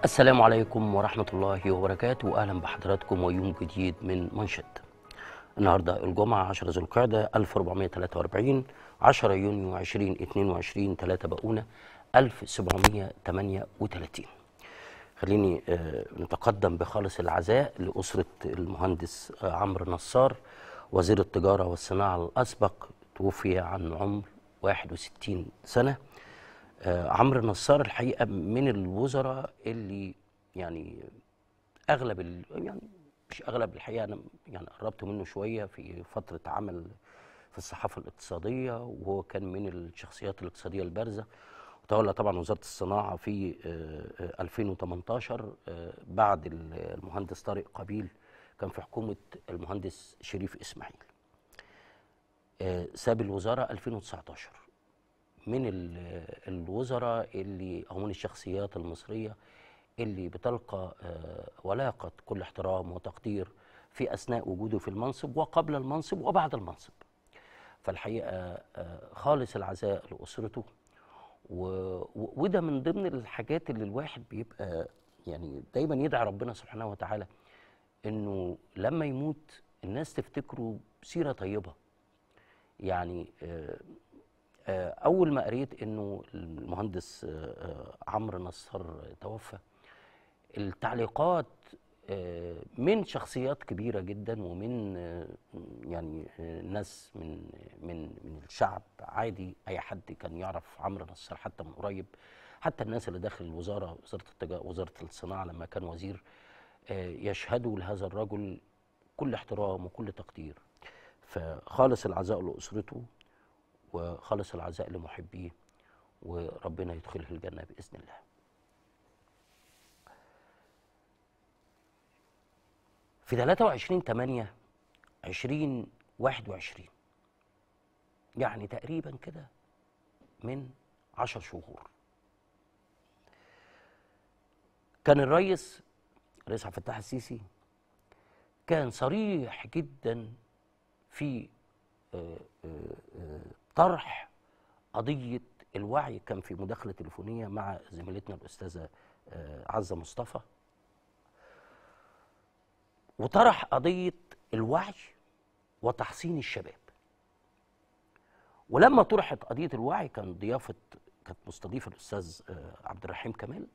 السلام عليكم ورحمة الله وبركاته وأهلا بحضراتكم ويوم جديد من منشد النهاردة الجمعة 10 ذو القعدة 1443 10 يونيو 2022 3 بقونة 1738 خليني آه، نتقدم بخالص العزاء لأسرة المهندس آه، عمرو نصار وزير التجارة والصناعة الأسبق توفي عن عمر 61 سنة آه، عمرو نصار الحقيقة من الوزراء اللي يعني أغلب ال- يعني مش أغلب الحقيقة أنا يعني قربت منه شوية في فترة عمل في الصحافة الاقتصادية وهو كان من الشخصيات الاقتصادية البارزة وتولى طبعا وزارة الصناعة في آه، آه، 2018 آه، بعد ال- المهندس طارق قبيل كان في حكومة المهندس شريف إسماعيل آه، ساب الوزارة 2019 من ال- الوزراء اللي او من الشخصيات المصريه اللي بتلقى آه، ولاقه كل احترام وتقدير في اثناء وجوده في المنصب وقبل المنصب وبعد المنصب. فالحقيقه آه، خالص العزاء لاسرته و- و- وده من ضمن الحاجات اللي الواحد بيبقى يعني دايما يدعي ربنا سبحانه وتعالى انه لما يموت الناس تفتكره سيره طيبه. يعني آه، آه، اول ما قريت انه المهندس آه، آه، عمرو نصر توفى التعليقات آه، من شخصيات كبيره جدا ومن آه، يعني آه، ناس من من من الشعب عادي اي حد كان يعرف عمرو نصر حتى من قريب حتى الناس اللي داخل الوزاره وزاره التجاره وزاره الصناعه لما كان وزير آه، يشهدوا لهذا الرجل كل احترام وكل تقدير فخالص العزاء لاسرته وخالص العزاء لمحبيه وربنا يدخله الجنة بإذن الله في 23 8 2021 يعني تقريبا كده من 10 شهور كان الرئيس الرئيس عبد الفتاح السيسي كان صريح جدا في آه، آه، آه، طرح قضية الوعي كان في مداخلة تليفونية مع زميلتنا الأستاذة آه، عزة مصطفى وطرح قضية الوعي وتحصين الشباب ولما طرحت قضية الوعي كان ضيافة كانت مستضيفة الأستاذ آه، عبد الرحيم كمال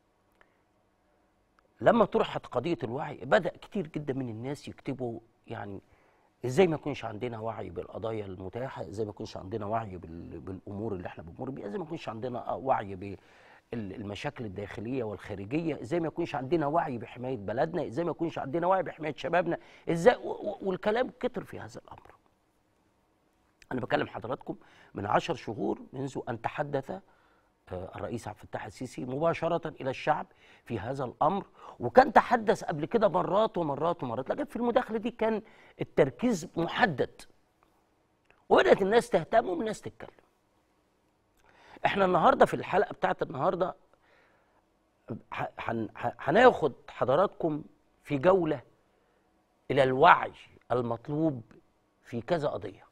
لما طرحت قضية الوعي بدأ كتير جدا من الناس يكتبوا يعني ازاي ما يكونش عندنا وعي بالقضايا المتاحه ازاي ما يكونش عندنا وعي بال- بالامور اللي احنا بنمر بيها ازاي ما يكونش عندنا آه وعي بالمشاكل الداخليه والخارجيه ازاي ما يكونش عندنا وعي بحمايه بلدنا ازاي ما يكونش عندنا وعي بحمايه شبابنا ازاي و- و- والكلام كتر في هذا الامر انا بكلم حضراتكم من عشر شهور منذ ان تحدث آه، الرئيس عبد الفتاح السيسي مباشرة إلى الشعب في هذا الأمر وكان تحدث قبل كده مرات ومرات ومرات لكن في المداخلة دي كان التركيز محدد وبدأت الناس تهتم والناس تتكلم احنا النهاردة في الحلقة بتاعت النهاردة ح- هن- ح- هناخد حضراتكم في جولة إلى الوعي المطلوب في كذا قضية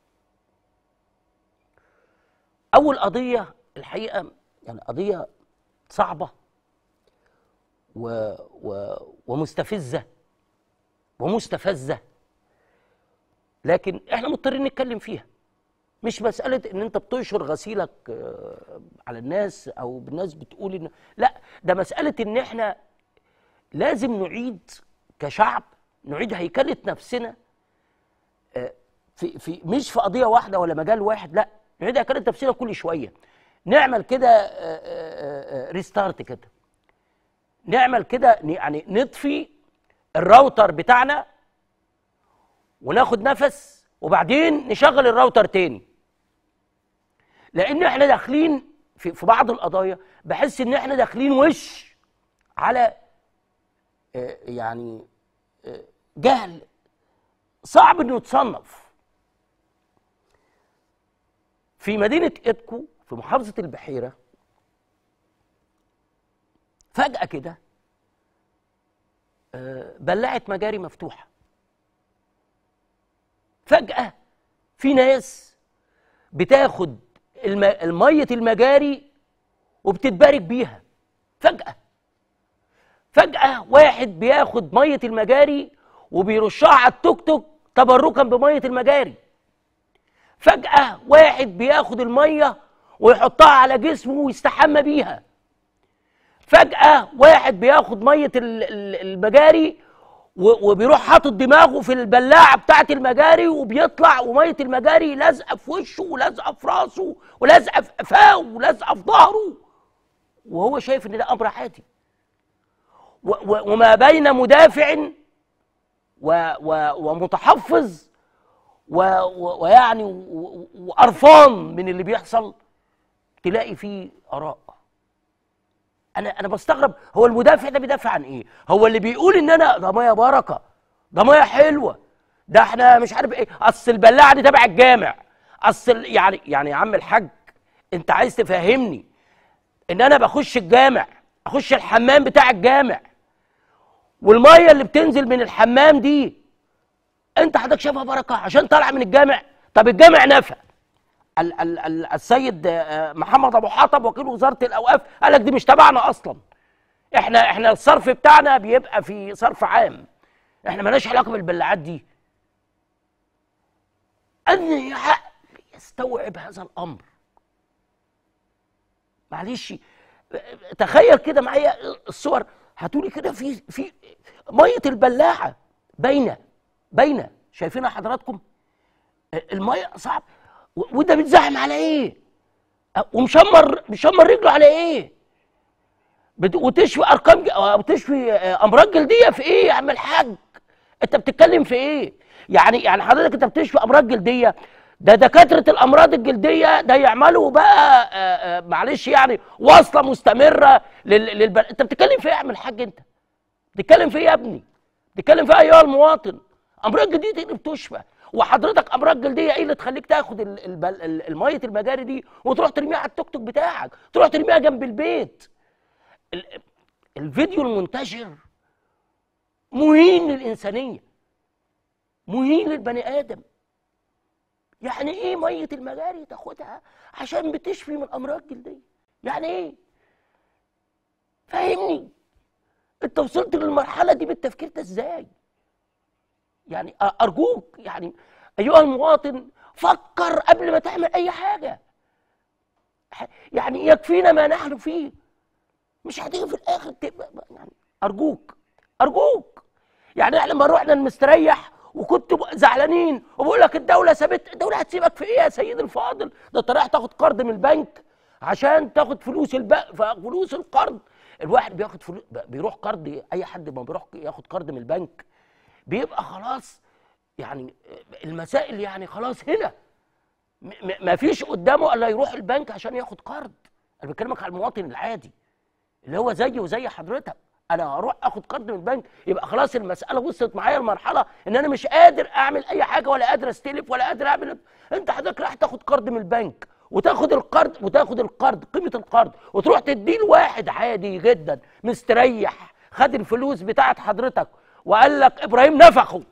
أول قضية الحقيقة يعني قضية صعبة و و ومستفزة ومستفزة لكن احنا مضطرين نتكلم فيها مش مسألة ان انت بتنشر غسيلك آه، على الناس او الناس بتقول ان لا ده مسألة ان احنا لازم نعيد كشعب نعيد هيكلة نفسنا آه، في في مش في قضيه واحده ولا مجال واحد لا نعيد هيكلة نفسنا كل شويه نعمل كده ريستارت كده نعمل كده ن- يعني نطفي الراوتر بتاعنا وناخد نفس وبعدين نشغل الراوتر تاني لان احنا داخلين في, في بعض القضايا بحس ان احنا داخلين وش على آه، يعني آه، جهل صعب انه يتصنف في مدينة إدكو في محافظة البحيرة فجأة كده آه، بلعت مجاري مفتوحة فجأة في ناس بتاخد الم... المية المجاري وبتتبارك بيها فجأة فجاه واحد بياخد ميه المجاري وبيرشها على التوك توك تبركا بميه المجاري فجاه واحد بياخد الميه ويحطها على جسمه ويستحمى بيها فجاه واحد بياخد ميه ال- ال- المجاري و- وبيروح حاطط دماغه في البلاعه بتاعه المجاري وبيطلع وميه المجاري لازقه في وشه ولازقه في راسه ولازقه في قفاه ولازقه في ظهره وهو شايف ان ده امر عادي و- و- وما بين مدافع و- و- ومتحفظ و- و- ويعني و- و- وقرفان من اللي بيحصل تلاقي فيه اراء انا انا بستغرب هو المدافع ده بيدافع عن ايه هو اللي بيقول ان انا ده ميه بركه ده ميه حلوه ده احنا مش عارف ايه اصل البلاعه دي تبع الجامع اصل يعني يعني يا عم الحاج انت عايز تفهمني ان انا بخش الجامع اخش الحمام بتاع الجامع والميه اللي بتنزل من الحمام دي انت حضرتك شايفها بركه عشان طالعه من الجامع طب الجامع نفع ال- ال- ال- السيد آه، محمد ابو حطب وكيل وزاره الاوقاف قال لك دي مش تبعنا اصلا احنا احنا الصرف بتاعنا بيبقى في صرف عام احنا مالناش علاقه بالبلاعات دي ان عقل يستوعب هذا الامر معلش تخيل كده معايا الصور هاتولي كده في في ميه البلاعه باينه باينه شايفينها حضراتكم الميه صعب و- وده بيتزاحم على ايه أ- ومشمر مشمر رجله على ايه بت- وتشفي ارقام ج- أو تشفي آه، امراض جلديه في ايه يا عم الحاج انت بتتكلم في ايه يعني يعني حضرتك انت بتشفي امراض جلديه ده دكاتره الامراض الجلديه ده يعملوا بقى آه، آه، معلش يعني واصله مستمره لل... للب... انت بتتكلم في ايه يا عم الحاج انت بتتكلم في ايه يا ابني بتتكلم في ايه ايها المواطن امراض جلديه ايه اللي بتشفى وحضرتك امراض جلديه ايه اللي تخليك تاخد ال- البل- ال- الميه المجاري دي وتروح ترميها على التوك توك بتاعك تروح ترميها جنب البيت ال- الفيديو المنتشر مهين للإنسانية مهين للبني آدم يعني إيه مية المجاري تاخدها عشان بتشفي من أمراض جلدية يعني إيه فاهمني أنت وصلت للمرحلة دي بالتفكير ده إزاي يعني أ- أرجوك يعني أيها المواطن فكر قبل ما تعمل أي حاجة ح- يعني يكفينا ما نحن فيه مش هتيجي في الاخر تبقى يعني ارجوك ارجوك يعني احنا لما رحنا المستريح وكنت ب- زعلانين وبقول لك الدوله سابت الدوله هتسيبك في ايه يا سيدي الفاضل ده انت رايح تاخد قرض من البنك عشان تاخد فلوس البنك فلوس القرض الواحد بياخد فلوس بيروح قرض اي حد ما بيروح ياخد قرض من البنك بيبقى خلاص يعني المسائل يعني خلاص هنا ما فيش قدامه الا يروح البنك عشان ياخد قرض انا بكلمك على المواطن العادي اللي هو زيي وزي حضرتك انا هروح اخد قرض من البنك يبقى خلاص المساله وصلت معايا لمرحله ان انا مش قادر اعمل اي حاجه ولا قادر استلف ولا قادر اعمل انت حضرتك رايح تاخد قرض من البنك وتاخد القرض وتاخد القرض قيمه القرض وتروح تديه لواحد عادي جدا مستريح خد الفلوس بتاعت حضرتك وقال لك ابراهيم نفخه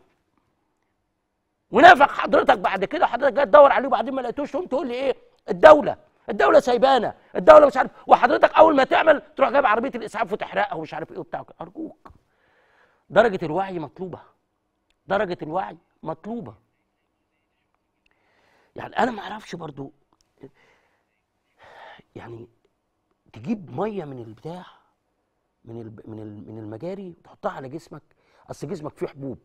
ونفخ حضرتك بعد كده حضرتك جاي تدور عليه وبعدين ما لقيتوش تقوم تقول لي ايه الدوله الدوله سايبانا الدوله مش عارف وحضرتك اول ما تعمل تروح جايب عربيه الاسعاف وتحرقها ومش عارف ايه وبتاع ارجوك درجه الوعي مطلوبه درجه الوعي مطلوبه يعني انا ما اعرفش برضو يعني تجيب ميه من البتاع من الب... من ال- من المجاري وتحطها على جسمك اصل جسمك فيه حبوب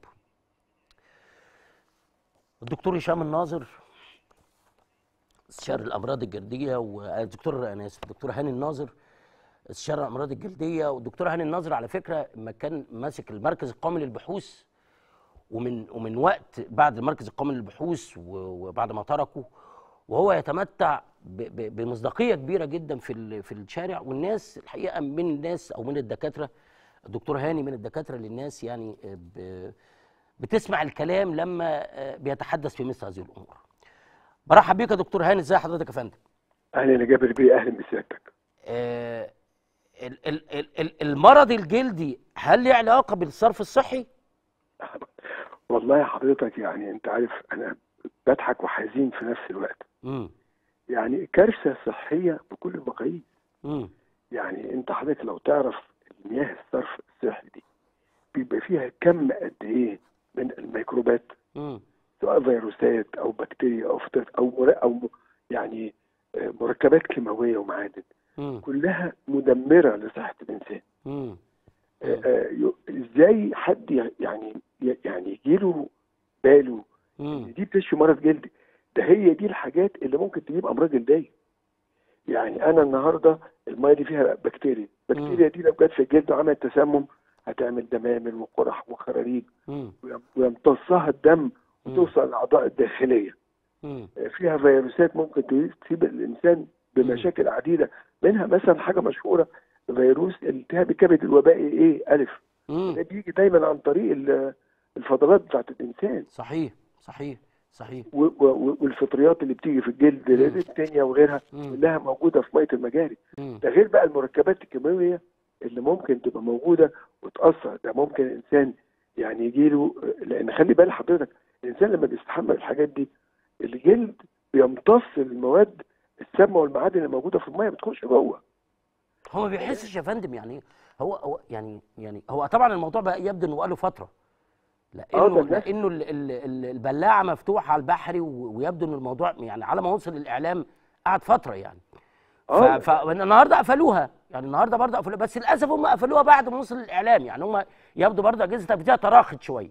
الدكتور هشام الناظر استشاري الامراض الجلديه والدكتور انا اسف الدكتور هاني الناظر استشاري الامراض الجلديه والدكتور هاني الناظر على فكره لما كان ماسك المركز القومي للبحوث ومن ومن وقت بعد المركز القومي للبحوث و- وبعد ما تركه وهو يتمتع ب- ب- بمصداقيه كبيره جدا في ال- في الشارع والناس الحقيقه من الناس او من الدكاتره الدكتور هاني من الدكاتره للناس يعني ب- بتسمع الكلام لما آه، بيتحدث في مثل هذه الامور. برحب بيك يا دكتور هاني ازي حضرتك يا فندم؟ اهلا يا جابر بيه اهلا بسيادتك آه، ال- ال- ال- ال- المرض الجلدي هل له علاقه بالصرف الصحي؟ والله يا حضرتك يعني انت عارف انا بضحك وحزين في نفس الوقت امم يعني كارثه صحيه بكل المقاييس امم يعني انت حضرتك لو تعرف مياه الصرف الصحي دي بيبقى فيها كم قد ايه من الميكروبات مم. سواء فيروسات او بكتيريا او فطريات او مر... او م- يعني آه، مركبات كيماويه ومعادن مم. كلها مدمره لصحه الانسان مم. آه، آه، ي- ازاي حد ي- يعني ي- يعني يجيله باله مم. ان دي بتشفي مرض جلدي ده هي دي الحاجات اللي ممكن تجيب امراض جلديه يعني انا النهارده الميه دي فيها بكتيريا البكتيريا دي لو جت في الجلد وعملت تسمم هتعمل دمامل وقرح وخراريج مم. ويم- ويمتصها الدم مم. وتوصل للاعضاء الداخليه مم. فيها فيروسات ممكن تصيب الانسان بمشاكل عديده منها مثلا حاجه مشهوره فيروس التهاب الكبد الوبائي ايه الف مم. ده بيجي دايما عن طريق ال- الفضلات بتاعت الانسان صحيح صحيح صحيح و- و- والفطريات اللي بتيجي في الجلد التانية وغيرها مم. كلها موجوده في ميه المجاري مم. ده غير بقى المركبات الكيماويه اللي ممكن تبقى موجوده وتاثر ده ممكن الانسان يعني يجيله لان خلي بال حضرتك الانسان لما بيستحمل الحاجات دي الجلد بيمتص المواد السامه والمعادن اللي موجوده في الميه بتخش جوه هو ما بيحسش يا فندم يعني هو هو يعني يعني هو طبعا الموضوع بقى يبدو انه بقاله فتره آه، لانه ده الناس- لانه ال- ال- ال- البلاعه مفتوحه على البحري و- ويبدو ان الموضوع يعني على ما وصل الاعلام قعد فتره يعني اه ف- فالنهارده قفلوها يعني النهارده برضه قفلوها بس للاسف هم قفلوها بعد ما وصل الاعلام يعني هم يبدو برضه اجهزه التنفيذيه تراخت شويه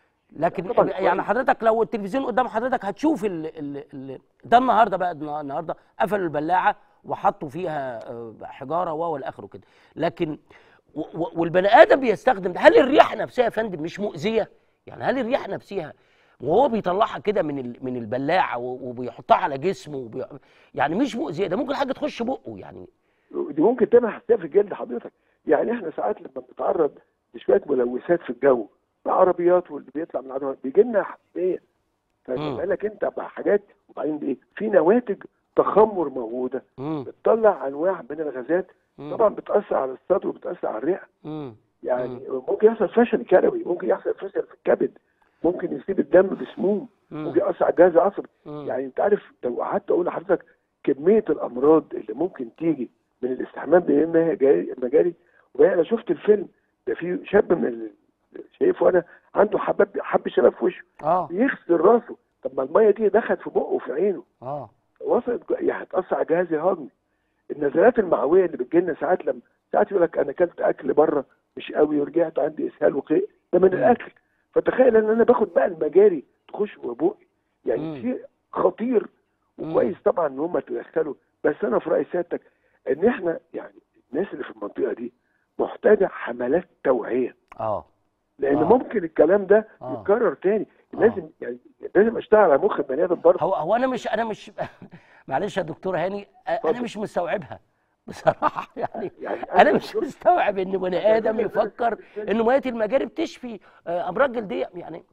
لكن طبعاً يعني كويس. حضرتك لو التلفزيون قدام حضرتك هتشوف ال ال ال ده النهارده بقى النا- النهارده قفلوا البلاعه وحطوا فيها آه، حجاره و والى اخره كده لكن و- و- والبني ادم بيستخدم ده هل الرياح نفسها يا فندم مش مؤذيه؟ يعني هل الرياح نفسها وهو بيطلعها كده من ال- من البلاعه و- وبيحطها على جسمه وبي... يعني مش مؤذيه ده ممكن حاجه تخش بقه يعني دي ممكن تعمل حساسيه في الجلد حضرتك يعني احنا ساعات لما بنتعرض لشويه ملوثات في الجو العربيات واللي بيطلع من العربيات بيجي لنا حساسيه مم. فما بالك انت بحاجات وبعدين ايه في نواتج تخمر موجوده امم بتطلع انواع من الغازات طبعا بتاثر على الصدر وبتاثر على الرئه امم يعني ممكن يحصل فشل كلوي ممكن يحصل فشل في الكبد ممكن يصيب الدم بسموم مم. ممكن ياثر على الجهاز العصبي مم. يعني انت عارف لو قعدت اقول لحضرتك كميه الامراض اللي ممكن تيجي من الاستحمام بالمجاري المجاري وبقى انا شفت الفيلم ده في شاب من ال- شايفه انا عنده حباب حب شباب في وشه اه بيغسل راسه طب ما الميه دي دخلت في بقه وفي عينه اه وصلت جو- يعني هتاثر على الجهاز الهضمي النزلات المعويه اللي بتجي لنا ساعات لما ساعات يقول لك انا اكلت اكل بره مش قوي ورجعت عندي اسهال وقيء ده من مم. الاكل فتخيل ان انا باخد بقى المجاري تخش في بقي مم. يعني شيء خطير مم. وكويس طبعا ان هم تدخلوا بس انا في راي سيادتك ان احنا يعني الناس اللي في المنطقه دي محتاجه حملات توعيه اه لان آه. ممكن الكلام ده آه. يتكرر تاني آه. لازم يعني لازم اشتغل على مخ البني ادم برضه هو هو انا مش انا مش معلش يا دكتور هاني انا اتفضل. مش مستوعبها بصراحه يعني يعني انا مش مستوعب ان بني يعني ادم أنا- يفكر ان ميه المجاري بتشفي آه، امراض جلديه يعني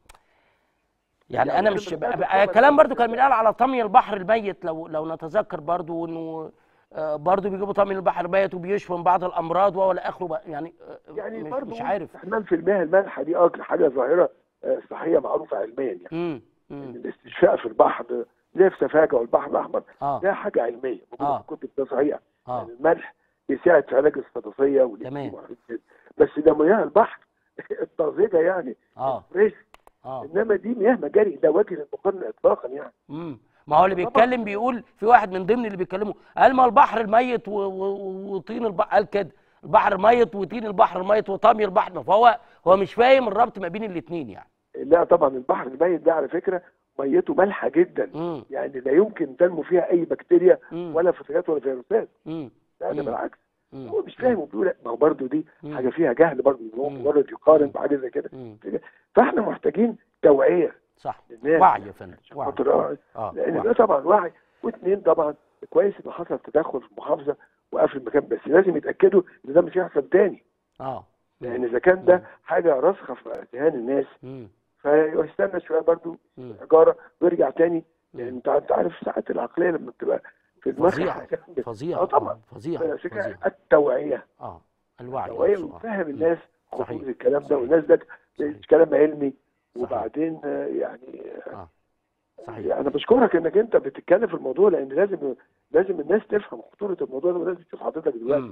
يعني يعني انا أنا مش بتكلم بقى طبعاً- كلام برضو كان بيتقال على طمي البحر الميت لو لو نتذكر برضو انه آه، برضو بيجيبوا طمي البحر الميت وبيشفوا من بعض الامراض والى اخره بقى، يعني آه، يعني مش, برضه مش عارف استحمام في المياه المالحه دي اه حاجه ظاهره آه، صحيه معروفه علميا يعني امم امم الاستشفاء في البحر زي في سفاجه والبحر الاحمر اه ده حاجه علميه موجوده آه. في الكتب ده صحيح اه يعني الملح بيساعد في علاج الصدفيه تمام. والإكسيم وحاجات كده. بس ده مياه البحر الطازجه يعني اه فريش اه انما دي مياه مجاري لا وجه للمقارنه اطلاقا يعني امم ما هو اللي طبعاً. بيتكلم بيقول في واحد من ضمن اللي بيتكلموا قال ما البحر الميت و- و- وطين البحر قال كده البحر الميت وطين البحر الميت وطمي البحر فهو هو مش فاهم الربط ما بين الاثنين يعني لا طبعا البحر الميت ده على فكره ميته مالحه جدا امم يعني لا يمكن تنمو فيها اي بكتيريا مم. ولا فطريات ولا فيروسات امم لا ده مم. بالعكس مم. هو مش فاهم وبيقول لا، ما هو برضه دي مم. حاجه فيها جهل برضه ان هو مم. مجرد يقارن بحاجه زي كده مم. فاحنا محتاجين توعيه صح للناس وعي يا فندم عشان وعي خاطر آه، اه لان وعي. ده طبعا وعي واثنين طبعا كويس ان حصل تدخل في المحافظه وقفل المكان بس لازم يتاكدوا ان ده مش هيحصل تاني اه لان اذا كان ده حاجه راسخه في اذهان الناس مم. فيستنى شويه برضه مم. اجاره ويرجع تاني لان مم. انت انت عارف ساعات العقليه لما بتبقى في دماغك فظيع حاجة- فظيع اه طبعا فظيع فالفكره فظيع التوعيه اه الوعي التوعيه نفسه، آه. وفهم مم. الناس صحيح. خطوره الكلام ده صحيح. والناس ده صحيح. كلام علمي صحيح. وبعدين آه، يعني اه صحيح انا بشكرك انك انت بتتكلم في الموضوع لان لازم لازم الناس تفهم خطوره الموضوع ده ولازم تشوف حضرتك دلوقتي مم.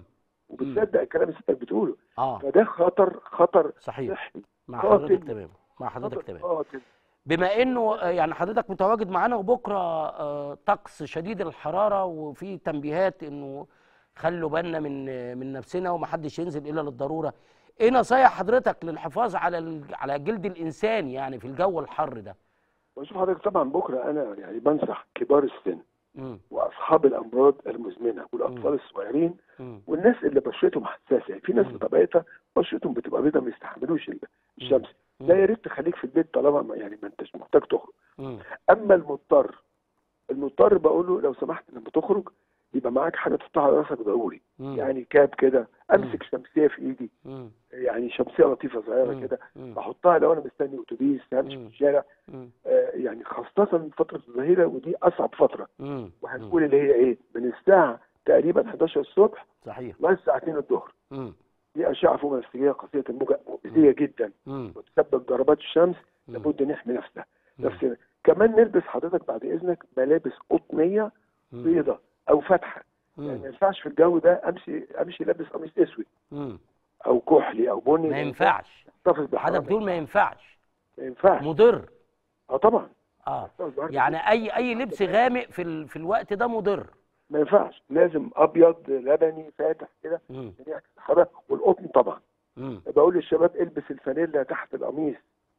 وبتصدق الكلام اللي ستك بتقوله اه فده خطر خطر صحيح صحي مع قاتل. حضرتك تمام مع حضرتك خطر تمام قاتل بما انه آه، يعني حضرتك متواجد معانا وبكره آه، طقس شديد الحراره وفي تنبيهات انه خلوا بالنا من آه، من نفسنا ومحدش ينزل الا للضروره ايه نصايح حضرتك للحفاظ على ال- على جلد الانسان يعني في الجو الحر ده وشوف حضرتك طبعا بكره انا يعني بنصح كبار السن امم واصحاب الامراض المزمنه والاطفال الصغيرين امم والناس اللي بشرتهم حساسه يعني في ناس مم. بطبيعتها بشرتهم بتبقى بيضاء ما يستحملوش ال- الشمس لا يا ريت تخليك في البيت طالما ما- يعني ما انتش محتاج تخرج امم اما المضطر المضطر بقول له لو سمحت لما تخرج يبقى معاك حاجه تحطها على راسك ضروري يعني كاب كده امسك شمسيه في ايدي امم يعني شمسيه لطيفه صغيره مم. كده مم. بحطها لو انا مستني اتوبيس همشي في مم. الشارع امم آه يعني خاصه فتره الظهيره ودي اصعب فتره امم وهنقول اللي هي ايه من الساعه تقريبا 11 الصبح صحيح لغايه الساعه 2 الظهر امم دي اشعه فوق بنفسجيه قصيره الموجه مؤذيه جدا امم وتسبب ضربات الشمس مم. لابد نحمي نفسنا مم. نفسنا كمان نلبس حضرتك بعد اذنك ملابس قطنيه مم. بيضة او فاتحه يعني ما مم. ينفعش في الجو ده امشي امشي لابس قميص اسود مم. او كحلي او بني ما ينفعش احتفظ حضرتك بحرارة بتقول ما ينفعش ما ينفعش مضر اه طبعا اه احتفظ بحرارة يعني اي اي لبس غامق في ال... في الوقت ده مضر ما ينفعش لازم ابيض لبني فاتح كده مم. عشان يعكس الحراره والقطن طبعا مم. بقول للشباب البس الفانيلا تحت القميص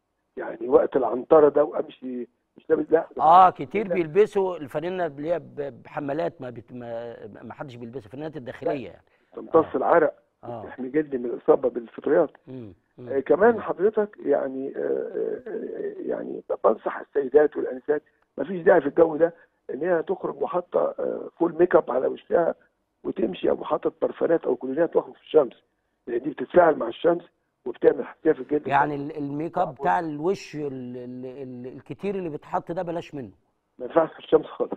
يعني وقت العنطره ده وامشي مش لابس لا اه كتير بيلبسوا الفانلة اللي هي ب- بحمالات ما بت... ما ما حدش بيلبسها الفانلات الداخليه يعني تمتص العرق اه تحمي جلدي من الاصابه بالفطريات مم. مم. آه كمان حضرتك يعني آه آه يعني بنصح السيدات والانسات ما فيش داعي في الجو ده ان هي تخرج وحاطه آه فول ميك اب على وشها وتمشي او حاطه برفانات او كولونيات واخد في الشمس لان دي بتتفاعل مع الشمس وبتعمل حساسيه في الجلد يعني ال- الميك اب بتاع الوش ال... ال... ال... الكتير اللي بيتحط ده بلاش منه ما ينفعش في الشمس خالص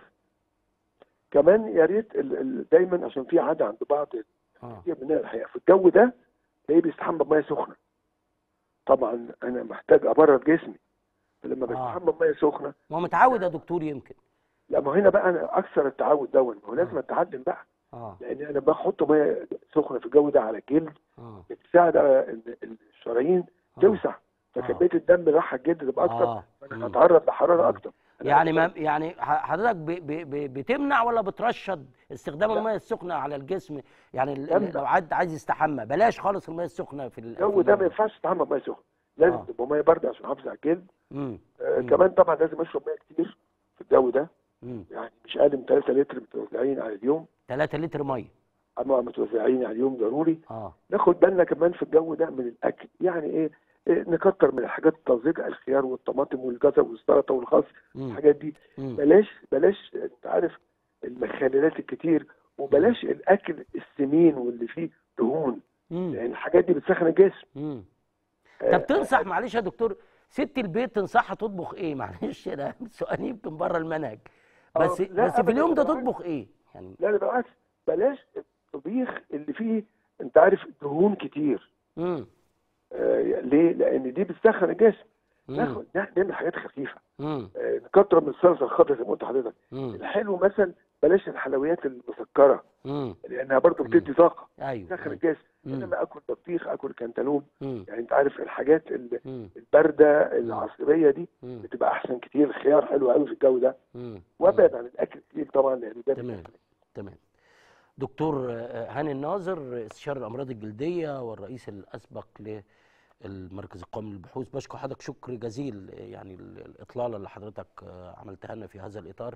كمان يا ريت ال- ال- دايما عشان في عاده عند بعض اه كتير مننا الحقيقه في الجو ده تلاقيه بيستحمى بميه سخنه طبعا انا محتاج ابرد جسمي فلما بستحمى بميه سخنه ما هو متعود يا دكتور يمكن لا ما هنا بقى انا اكثر التعود دون ما هو لازم اتعلم بقى اه لان انا بحط ميه سخنه في الجو ده على الجلد اه بتساعد على ان الشرايين آه. توسع فكميه الدم اللي راح الجلد تبقى اكتر اه فانا مم. هتعرض لحراره اكتر أنا يعني ما عايز- يعني ح- حضرتك ب ب ب بتمنع ولا بترشد استخدام لا. الميه السخنه على الجسم يعني ال- بمنع. لو عاد عايز يستحمى بلاش خالص الميه السخنه في ال- الجو في ده ما الموضوع. ينفعش تستحمى بميه سخنه لازم آه. تبقى ميه بارده عشان احافظ على الجلد مم. آه مم. كمان طبعا لازم اشرب ميه كتير في الجو ده مم. يعني مش اقل من 3 لتر متوزعين على اليوم 3 لتر ميه اما متوزعين على اليوم ضروري اه ناخد بالنا كمان في الجو ده من الاكل يعني ايه إيه، نكتر من الحاجات الطازجه الخيار والطماطم والجزر والسلطه والخس مم. الحاجات دي مم. بلاش بلاش انت عارف المخللات الكتير وبلاش الاكل السمين واللي فيه دهون مم. لان الحاجات دي بتسخن الجسم مم. آه، طب تنصح معلش يا دكتور ست البيت تنصحها تطبخ ايه معلش ده سؤال يمكن بره المنهج بس آه، لا بس في أبداً اليوم ده بالعكس. تطبخ ايه يعني لا لا بالعكس بلاش الطبيخ اللي فيه انت عارف دهون كتير مم. آه ليه؟ لان دي بتسخن الجسم مم. ناخد نعمل حاجات خفيفه مم. آه نكتر من الصلصه الخضراء زي ما قلت لحضرتك مم. الحلو مثلا بلاش الحلويات المسكره مم. لانها برضه بتدي طاقه ايوه تسخن أيوة. الجسم مم. انما اكل بطيخ اكل كنتالوب مم. يعني انت عارف الحاجات ال- مم. البارده العصريه دي مم. بتبقى احسن كتير الخيار حلو قوي في الجو ده مم. وابعد عن الاكل الكتير طبعا لان ده تمام. بيسخن. تمام دكتور آه، هاني الناظر استشاري الامراض الجلديه والرئيس الاسبق للمركز القومي للبحوث بشكر حضرتك شكر جزيل آه، يعني ال- الاطلاله اللي حضرتك آه، عملتها لنا في هذا الاطار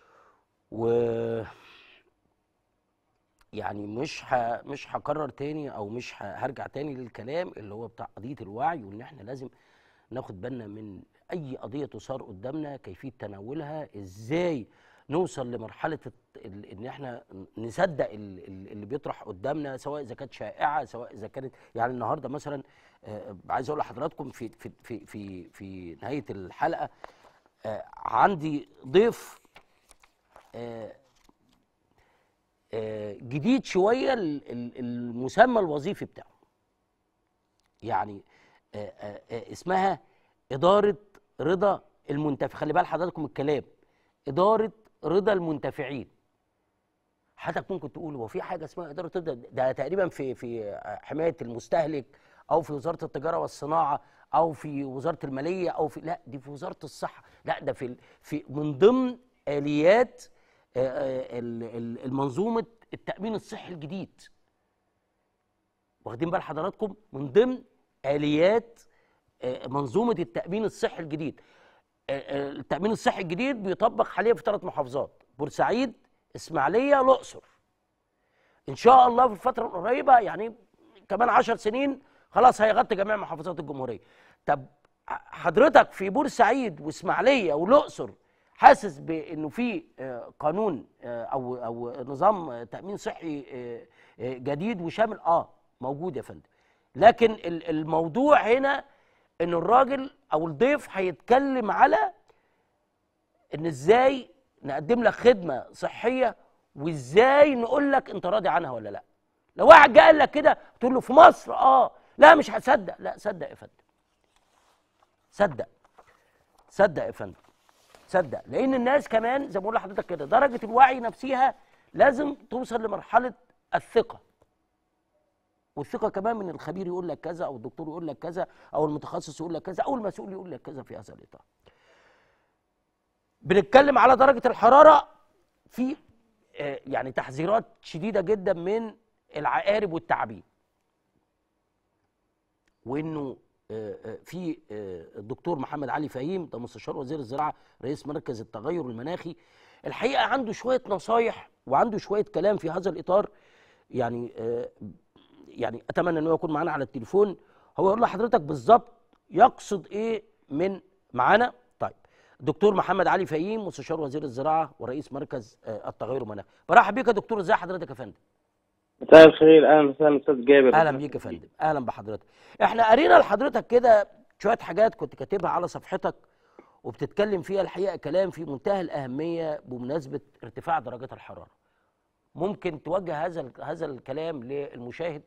و يعني مش ه... مش هكرر تاني او مش ه... هرجع تاني للكلام اللي هو بتاع قضيه الوعي وان احنا لازم ناخد بالنا من اي قضيه تثار قدامنا كيفيه تناولها ازاي نوصل لمرحله الت- ال- ان احنا نصدق ال- ال- اللي بيطرح قدامنا سواء اذا كانت شائعه سواء اذا كانت يعني النهارده مثلا آه، عايز اقول لحضراتكم في في في في في نهايه الحلقه آه، عندي ضيف آه، آه، جديد شويه ال- ال- المسمى الوظيفي بتاعه يعني آه، آه، آه، اسمها إدارة رضا المنتفع خلي بال حضراتكم الكلام إدارة رضا المنتفعين حضرتك ممكن تقول هو في حاجه اسمها اداره الضرائب ده, ده تقريبا في في حمايه المستهلك او في وزاره التجاره والصناعه او في وزاره الماليه او في لا دي في وزاره الصحه لا ده في في من ضمن اليات آه، آه، ال- ال- المنظومه التامين الصحي الجديد واخدين بال حضراتكم من ضمن اليات آه، منظومه التامين الصحي الجديد آه، آه، التامين الصحي الجديد بيطبق حاليا في ثلاث محافظات بورسعيد اسماعيليه الاقصر ان شاء الله في الفتره القريبه يعني كمان عشر سنين خلاص هيغطي جميع محافظات الجمهوريه طب حضرتك في بورسعيد واسماعيليه والاقصر حاسس بانه في آه، قانون آه، او او نظام آه، تامين صحي آه، آه، جديد وشامل اه موجود يا فندم لكن ال- الموضوع هنا ان الراجل او الضيف هيتكلم على ان ازاي نقدم لك خدمه صحيه وازاي نقول لك انت راضي عنها ولا لا لو واحد جه قال لك كده تقول له في مصر اه لا مش هصدق لا صدق يا فندم صدق صدق يا فندم صدق لان الناس كمان زي ما بقول لحضرتك كده درجه الوعي نفسها لازم توصل لمرحله الثقه والثقه كمان من الخبير يقول لك كذا او الدكتور يقول لك كذا او المتخصص يقول لك كذا او المسؤول يقول لك كذا في هذا الاطار بنتكلم على درجه الحراره في آه، يعني تحذيرات شديده جدا من العقارب والتعابين وانه آه، آه، في آه، الدكتور محمد علي فهيم ده مستشار وزير الزراعه رئيس مركز التغير المناخي الحقيقه عنده شويه نصايح وعنده شويه كلام في هذا الاطار يعني آه، يعني اتمنى انه يكون معانا على التليفون هو يقول لحضرتك بالظبط يقصد ايه من معانا طيب دكتور محمد علي فهيم مستشار وزير الزراعه ورئيس مركز آه، التغير المناخي برحب بيك يا دكتور ازي حضرتك يا فندم مساء الخير اهلا وسهلا استاذ جابر اهلا بيك يا فندم اهلا بحضرتك احنا قرينا لحضرتك كده شويه حاجات كنت كاتبها على صفحتك وبتتكلم فيها الحقيقه كلام في منتهى الاهميه بمناسبه ارتفاع درجات الحراره ممكن توجه هذا ال- هذا الكلام للمشاهد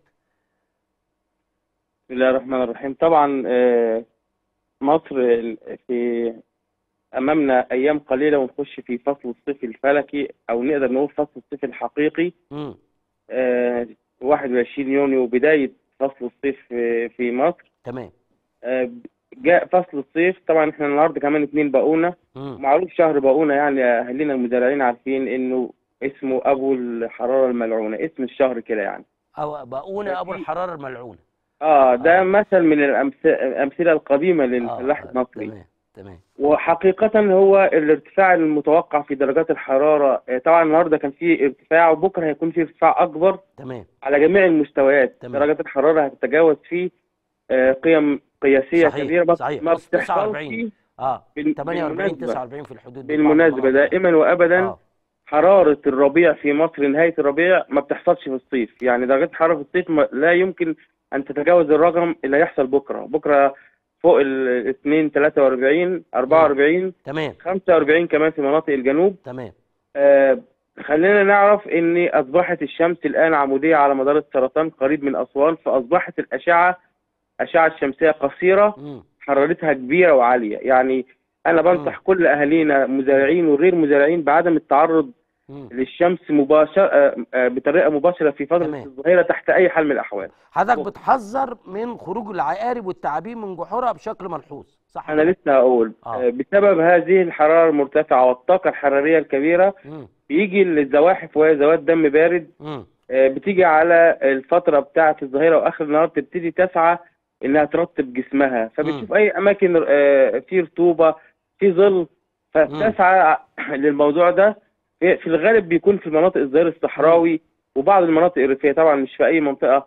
بسم الله الرحمن الرحيم طبعا آه، مصر ال- في امامنا ايام قليله ونخش في فصل الصيف الفلكي او نقدر نقول فصل الصيف الحقيقي امم آه، 21 يونيو بدايه فصل الصيف في في مصر تمام آه، جاء فصل الصيف طبعا احنا النهارده كمان اتنين باقونه امم معروف شهر باقونه يعني اهلنا المزارعين عارفين انه اسمه ابو الحراره الملعونه اسم الشهر كده يعني او بقونا ابو ففي- الحراره الملعونه اه ده آه. مثل من الأمث- الامثله القديمه للفلاح آه، المصري تمام تمام وحقيقة هو الارتفاع المتوقع في درجات الحرارة آه، طبعا النهارده كان في ارتفاع وبكره هيكون في ارتفاع أكبر تمام على جميع المستويات تمام. درجات الحرارة هتتجاوز فيه آه، قيم قياسية صحيح، كبيرة ما- صحيح. ما بص، 49. بتحصلش اه بال- 48 بالمناسبة 49 في الحدود دي بالمناسبة بعض دائما وأبدا المناطق. اه حرارة الربيع في مصر نهاية الربيع ما بتحصلش في الصيف يعني درجات الحرارة في الصيف ما- لا يمكن أن تتجاوز الرقم اللي هيحصل بكرة بكرة فوق ال 2 43 44 تمام 45 كمان في مناطق الجنوب تمام آه خلينا نعرف ان اصبحت الشمس الان عموديه على مدار السرطان قريب من اسوان فاصبحت الاشعه اشعه الشمسيه قصيره امم حرارتها كبيره وعاليه يعني انا بنصح كل اهالينا مزارعين وغير مزارعين بعدم التعرض امم للشمس مباشره آه، آه، بطريقه مباشره في فتره تمام. الظهيره تحت اي حال من الاحوال حضرتك بتحذر من خروج العقارب والتعابين من جحورها بشكل ملحوظ صح انا كده؟ لسه هقول آه. آه، بسبب هذه الحراره المرتفعه والطاقه الحراريه الكبيره امم بيجي الزواحف وهي ذوات دم بارد امم آه، بتيجي على الفترة بتاعة الظهيرة وآخر النهار تبتدي تسعى إنها ترطب جسمها فبتشوف أي أماكن آه، في رطوبة في ظل فبتسعى للموضوع ده في في الغالب بيكون في المناطق الظهير الصحراوي وبعض المناطق الريفية طبعا مش في أي منطقة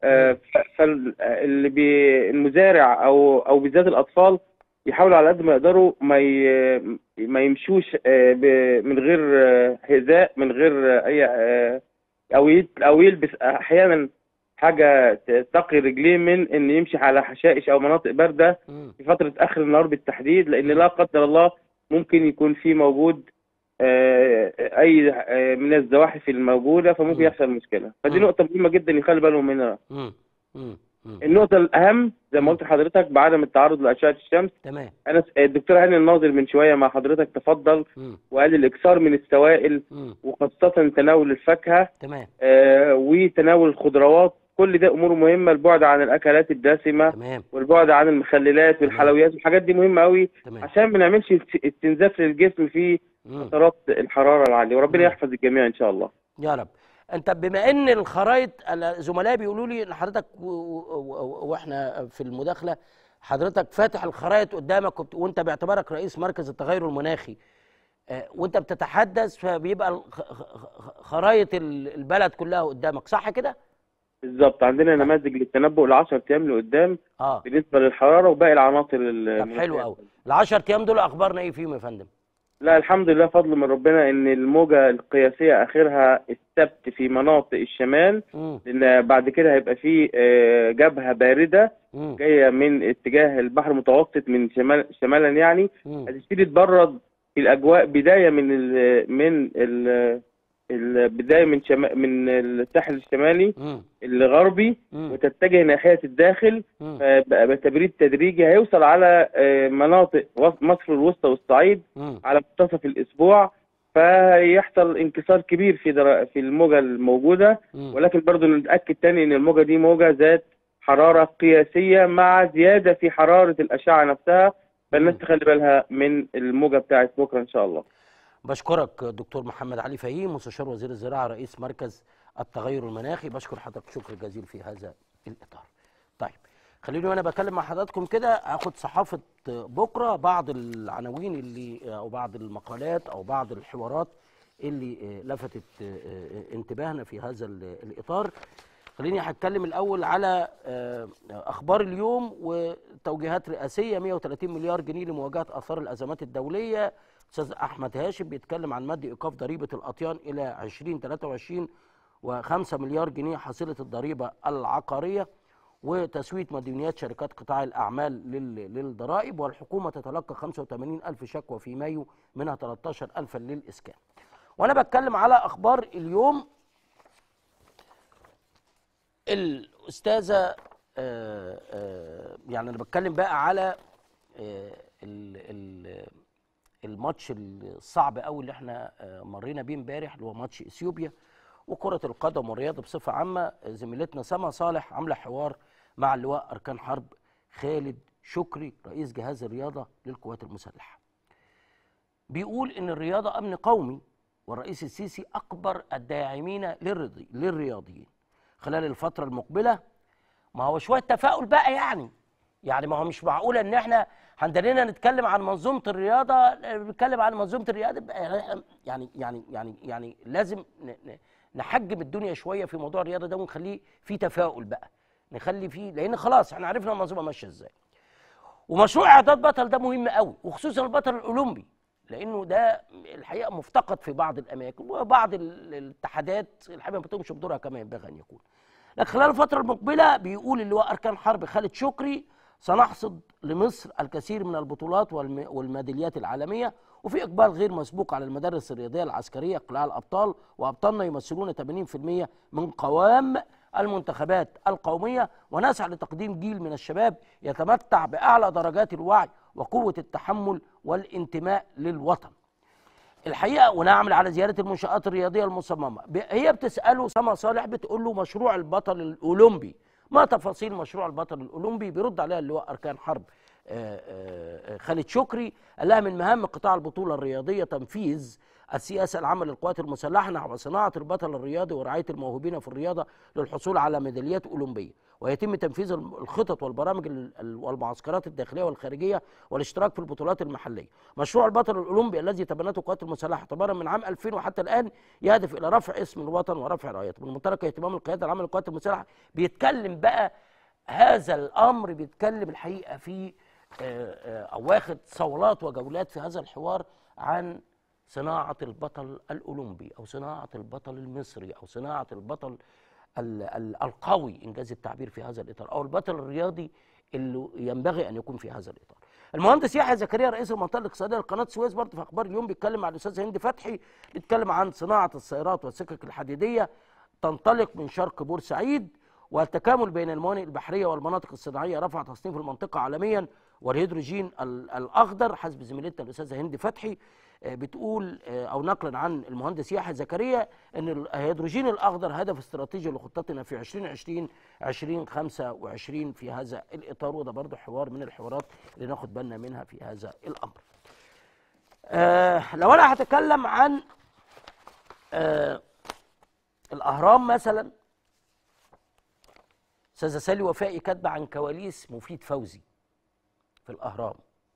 فاللي بي المزارع أو أو بالذات الأطفال يحاولوا على قد ما يقدروا ما ي- ما يمشوش آه، ب- من غير آه، حذاء من غير آه، أي آه، او يت- او يلبس احيانا حاجه ت- تقي رجليه من ان يمشي على حشائش او مناطق بارده امم في فتره اخر النهار بالتحديد لان لا قدر الله ممكن يكون في موجود آه، اي آه، من الزواحف الموجوده فممكن مم. يحصل مشكله فدي مم. نقطه مهمه جدا يخلي بالهم منها امم امم مم. النقطه الاهم زي ما قلت لحضرتك بعدم التعرض لاشعه الشمس تمام انا س- الدكتور هاني الناظر من شويه مع حضرتك تفضل مم. وقال الاكثار من السوائل مم. وخاصه تناول الفاكهه تمام آه، وتناول الخضروات كل ده امور مهمه البعد عن الاكلات الدسمه تمام والبعد عن المخللات والحلويات والحاجات دي مهمه قوي تمام عشان ما نعملش است- استنزاف للجسم في مم. فترات الحراره العاليه وربنا مم. يحفظ الجميع ان شاء الله يا رب انت بما ان الخرايط انا زملائي بيقولوا لي ان حضرتك و- و- و- واحنا في المداخله حضرتك فاتح الخرايط قدامك وبت- وانت باعتبارك رئيس مركز التغير المناخي آه، وانت بتتحدث فبيبقى الخ- خ- خ- خرايط ال- البلد كلها قدامك صح كده؟ بالظبط عندنا نماذج للتنبؤ ل 10 ايام لقدام اه بالنسبه للحراره وباقي العناصر ال- طب حلو قوي ال 10 ايام دول اخبارنا ايه فيهم يا فندم؟ لا الحمد لله فضل من ربنا ان الموجه القياسيه اخرها السبت في مناطق الشمال مم. لان بعد كده هيبقى في آه، جبهه بارده مم. جايه من اتجاه البحر المتوسط من شمال شمالا يعني مم. هتبتدي تبرد في الاجواء بدايه من ال من ال البدايه من شما من الساحل الشمالي مم. الغربي مم. وتتجه ناحيه الداخل مم. فبقى بتبريد تدريجي هيوصل على آه، مناطق وسط- مصر الوسطى والصعيد مم. على منتصف الاسبوع فيحصل انكسار كبير في در... في الموجه الموجوده مم. ولكن برضو نتاكد تاني ان الموجه دي موجه ذات حراره قياسيه مع زياده في حراره الاشعه نفسها فالناس مم. تخلي بالها من الموجه بتاعت بكره ان شاء الله بشكرك دكتور محمد علي فهيم مستشار وزير الزراعه رئيس مركز التغير المناخي بشكر حضرتك شكر جزيل في هذا الاطار. طيب خليني وانا بكلم مع حضراتكم كده هاخد صحافه بكره بعض العناوين اللي او بعض المقالات او بعض الحوارات اللي لفتت انتباهنا في هذا الاطار. خليني هتكلم الاول على اخبار اليوم وتوجيهات رئاسيه 130 مليار جنيه لمواجهه اثار الازمات الدوليه استاذ احمد هاشم بيتكلم عن مد ايقاف ضريبه الاطيان الى 2023 و5 مليار جنيه حصيله الضريبه العقاريه وتسويه مديونيات شركات قطاع الاعمال لل- للضرائب والحكومه تتلقى 85 الف شكوى في مايو منها 13 الفا للاسكان وانا بتكلم على اخبار اليوم الاستاذه آه، آه، يعني انا بتكلم بقى على آه، ال- ال- الماتش الصعب قوي اللي احنا آه، مرينا بيه امبارح اللي هو ماتش اثيوبيا وكره القدم والرياضه بصفه عامه زميلتنا سما صالح عامله حوار مع اللواء اركان حرب خالد شكري رئيس جهاز الرياضه للقوات المسلحه. بيقول ان الرياضه امن قومي والرئيس السيسي اكبر الداعمين للرضي للرياضيين. خلال الفتره المقبله ما هو شويه تفاؤل بقى يعني يعني ما هو مش معقول ان احنا عندنا نتكلم عن منظومه الرياضه بنتكلم عن منظومه الرياضه بقى يعني يعني يعني يعني لازم ن- ن- نحجم الدنيا شويه في موضوع الرياضه ده ونخليه في تفاؤل بقى نخلي فيه لان خلاص احنا عرفنا المنظومه ماشيه ازاي ومشروع اعداد بطل ده مهم قوي وخصوصا البطل الاولمبي لانه ده الحقيقه مفتقد في بعض الاماكن وبعض ال- الاتحادات الحقيقه ما بتقومش بدورها كما ينبغي ان يكون لكن خلال الفتره المقبله بيقول اللواء اركان حرب خالد شكري سنحصد لمصر الكثير من البطولات والم- والميداليات العالميه وفي اقبال غير مسبوق على المدارس الرياضيه العسكريه قلاع الابطال وابطالنا يمثلون 80% من قوام المنتخبات القوميه ونسعى لتقديم جيل من الشباب يتمتع باعلى درجات الوعي وقوه التحمل والانتماء للوطن. الحقيقه ونعمل على زياده المنشات الرياضيه المصممه ب- هي بتساله سما صالح بتقول له مشروع البطل الاولمبي ما تفاصيل مشروع البطل الاولمبي بيرد عليها اللواء اركان حرب آه، آه، آه، خالد شكري قال لها من مهام قطاع البطوله الرياضيه تنفيذ السياسه العامه للقوات المسلحه نحو صناعه البطل الرياضي ورعايه الموهوبين في الرياضه للحصول على ميداليات اولمبيه ويتم تنفيذ الخطط والبرامج ال- ال- والمعسكرات الداخليه والخارجيه والاشتراك في البطولات المحليه. مشروع البطل الاولمبي الذي تبنته القوات المسلحه اعتبارا من عام 2000 وحتى الان يهدف الى رفع اسم الوطن ورفع رايته. من منطلق اهتمام القياده العامه للقوات المسلحه بيتكلم بقى هذا الامر بيتكلم الحقيقه في آه، آه، او واخد صولات وجولات في هذا الحوار عن صناعه البطل الاولمبي او صناعه البطل المصري او صناعه البطل ال- ال- القوي انجاز التعبير في هذا الاطار او البطل الرياضي اللي ينبغي ان يكون في هذا الاطار. المهندس يحيى زكريا رئيس المنطقه الاقتصاديه لقناه السويس برضه في اخبار اليوم بيتكلم مع الاستاذ هند فتحي بيتكلم عن صناعه السيارات والسكك الحديديه تنطلق من شرق بورسعيد والتكامل بين الموانئ البحريه والمناطق الصناعيه رفع تصنيف المنطقه عالميا والهيدروجين ال- الاخضر حسب زميلتنا الاستاذه هند فتحي آه، بتقول آه، او نقلا عن المهندس يحيى زكريا ان الهيدروجين الاخضر هدف استراتيجي لخطتنا في 2020 2025 في هذا الاطار وده برضه حوار من الحوارات اللي ناخد بالنا منها في هذا الامر. آه لو انا هتكلم عن آه الاهرام مثلا استاذه سالي وفائي كاتبه عن كواليس مفيد فوزي في الاهرام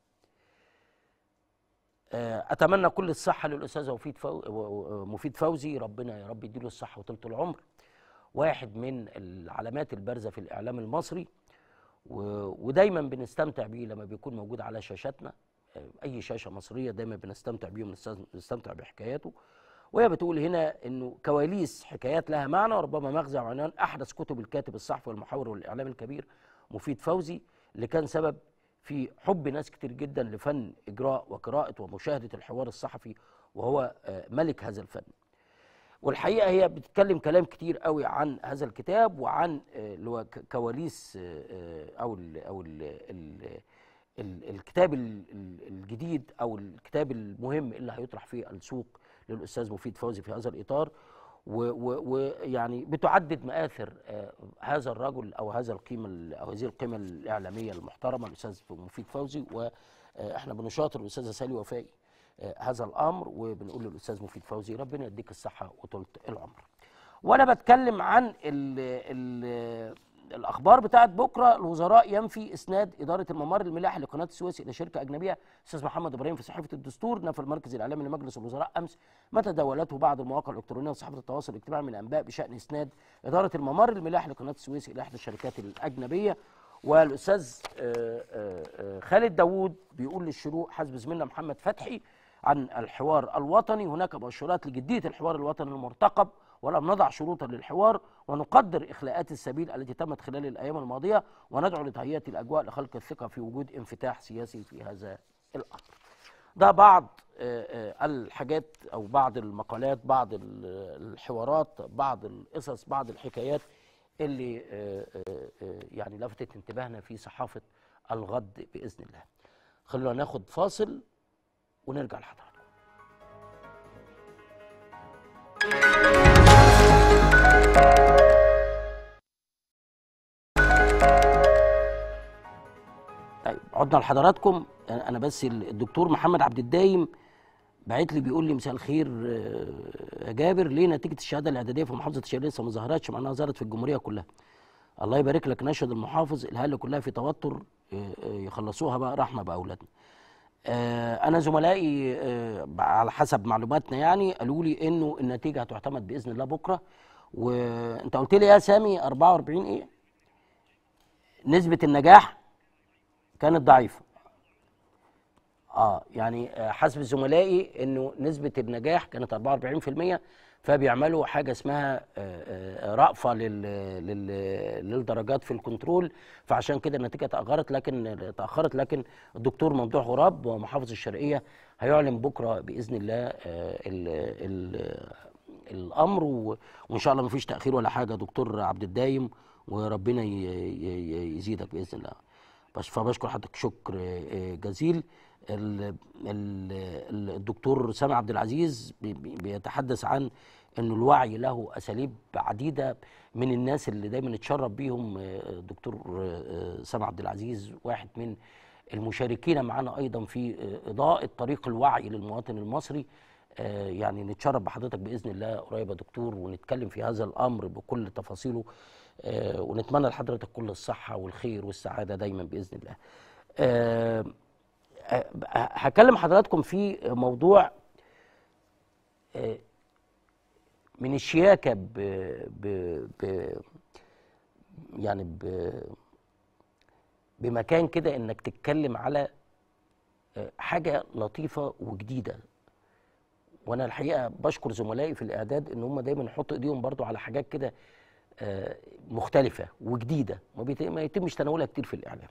آه، اتمنى كل الصحه للاستاذ مفيد فو... مفيد فوزي ربنا يا رب يديله الصحه وطولة العمر واحد من العلامات البارزه في الاعلام المصري و... ودايما بنستمتع بيه لما بيكون موجود على شاشاتنا آه، اي شاشه مصريه دايما بنستمتع بيه وبنستمتع بحكاياته وهي بتقول هنا انه كواليس حكايات لها معنى وربما مغزى وعنوان احدث كتب الكاتب الصحفي والمحاور والاعلام الكبير مفيد فوزي اللي كان سبب في حب ناس كتير جدا لفن اجراء وقراءه ومشاهده الحوار الصحفي وهو آه، ملك هذا الفن. والحقيقه هي بتتكلم كلام كتير قوي عن هذا الكتاب وعن آه، اللي هو ك- كواليس آه، آه، او ال او ال ال ال الكتاب ال- ال- الجديد او الكتاب المهم اللي هيطرح في السوق للاستاذ مفيد فوزي في هذا الاطار ويعني بتعدد مآثر آه، هذا الرجل او هذا القيمه ال- او هذه القيمه الاعلاميه المحترمه الاستاذ مفيد فوزي واحنا بنشاطر الاستاذه سالي وفائي آه، هذا الامر وبنقول للاستاذ مفيد فوزي ربنا يديك الصحه وطولة العمر. وانا بتكلم عن ال ال الاخبار بتاعت بكره الوزراء ينفي اسناد اداره الممر الملاحي لقناه السويس الى شركه اجنبيه استاذ محمد ابراهيم في صحيفه الدستور نفى المركز الاعلامي لمجلس الوزراء امس ما تداولته بعض المواقع الالكترونيه وصحافه التواصل الاجتماعي من انباء بشان اسناد اداره الممر الملاحي لقناه السويس الى احدى الشركات الاجنبيه والاستاذ آه، آه، آه، خالد داوود بيقول للشروق حسب زميلنا محمد فتحي عن الحوار الوطني هناك مؤشرات لجديه الحوار الوطني المرتقب ولم نضع شروطا للحوار ونقدر اخلاءات السبيل التي تمت خلال الايام الماضيه وندعو لتهيئه الاجواء لخلق الثقه في وجود انفتاح سياسي في هذا الامر. ده بعض آه، آه، الحاجات او بعض المقالات بعض ال- الحوارات بعض القصص بعض الحكايات اللي آه، آه، آه، يعني لفتت انتباهنا في صحافه الغد باذن الله. خلونا ناخد فاصل ونرجع لحضراتكم. طيب عدنا لحضراتكم انا بس الدكتور محمد عبد الدايم بعت لي بيقول لي مساء الخير آه، يا جابر ليه نتيجه الشهاده الاعداديه في محافظه الشرقيه لسه ما ظهرتش مع انها ظهرت في الجمهوريه كلها الله يبارك لك نشهد المحافظ الاهالي كلها في توتر آه، آه، يخلصوها بقى رحمه باولادنا آه، انا زملائي آه، على حسب معلوماتنا يعني قالوا لي انه النتيجه هتعتمد باذن الله بكره وانت قلت لي يا سامي 44 ايه نسبه النجاح كانت ضعيفه اه يعني آه، حسب زملائي انه نسبه النجاح كانت 44% فبيعملوا حاجه اسمها آه، آه، رأفه لل لل للدرجات في الكنترول فعشان كده النتيجه تاخرت لكن تاخرت لكن الدكتور ممدوح غراب ومحافظ الشرقيه هيعلن بكره باذن الله آه، ال ال الامر و- وان شاء الله مفيش تاخير ولا حاجه دكتور عبد الدايم وربنا ي- ي- يزيدك باذن الله بس فبشكر حضرتك شكر آه، جزيل ال- ال- الدكتور سامي عبد العزيز بي- بي- بيتحدث عن انه الوعي له اساليب عديده من الناس اللي دايما اتشرف بيهم آه، الدكتور آه، سامي عبد العزيز واحد من المشاركين معنا ايضا في آه، اضاءه طريق الوعي للمواطن المصري آه، يعني نتشرف بحضرتك باذن الله قريب يا دكتور ونتكلم في هذا الامر بكل تفاصيله آه، ونتمنى لحضرتك كل الصحه والخير والسعاده دايما باذن الله. آه، آه، هكلم حضراتكم في موضوع آه، من الشياكه ب ب ب يعني ب بمكان كده انك تتكلم على آه، حاجه لطيفه وجديده وانا الحقيقه بشكر زملائي في الاعداد ان هم دايما يحطوا ايديهم برضو على حاجات كده آه، مختلفه وجديده ما, بيت- ما يتمش تناولها كتير في الاعلام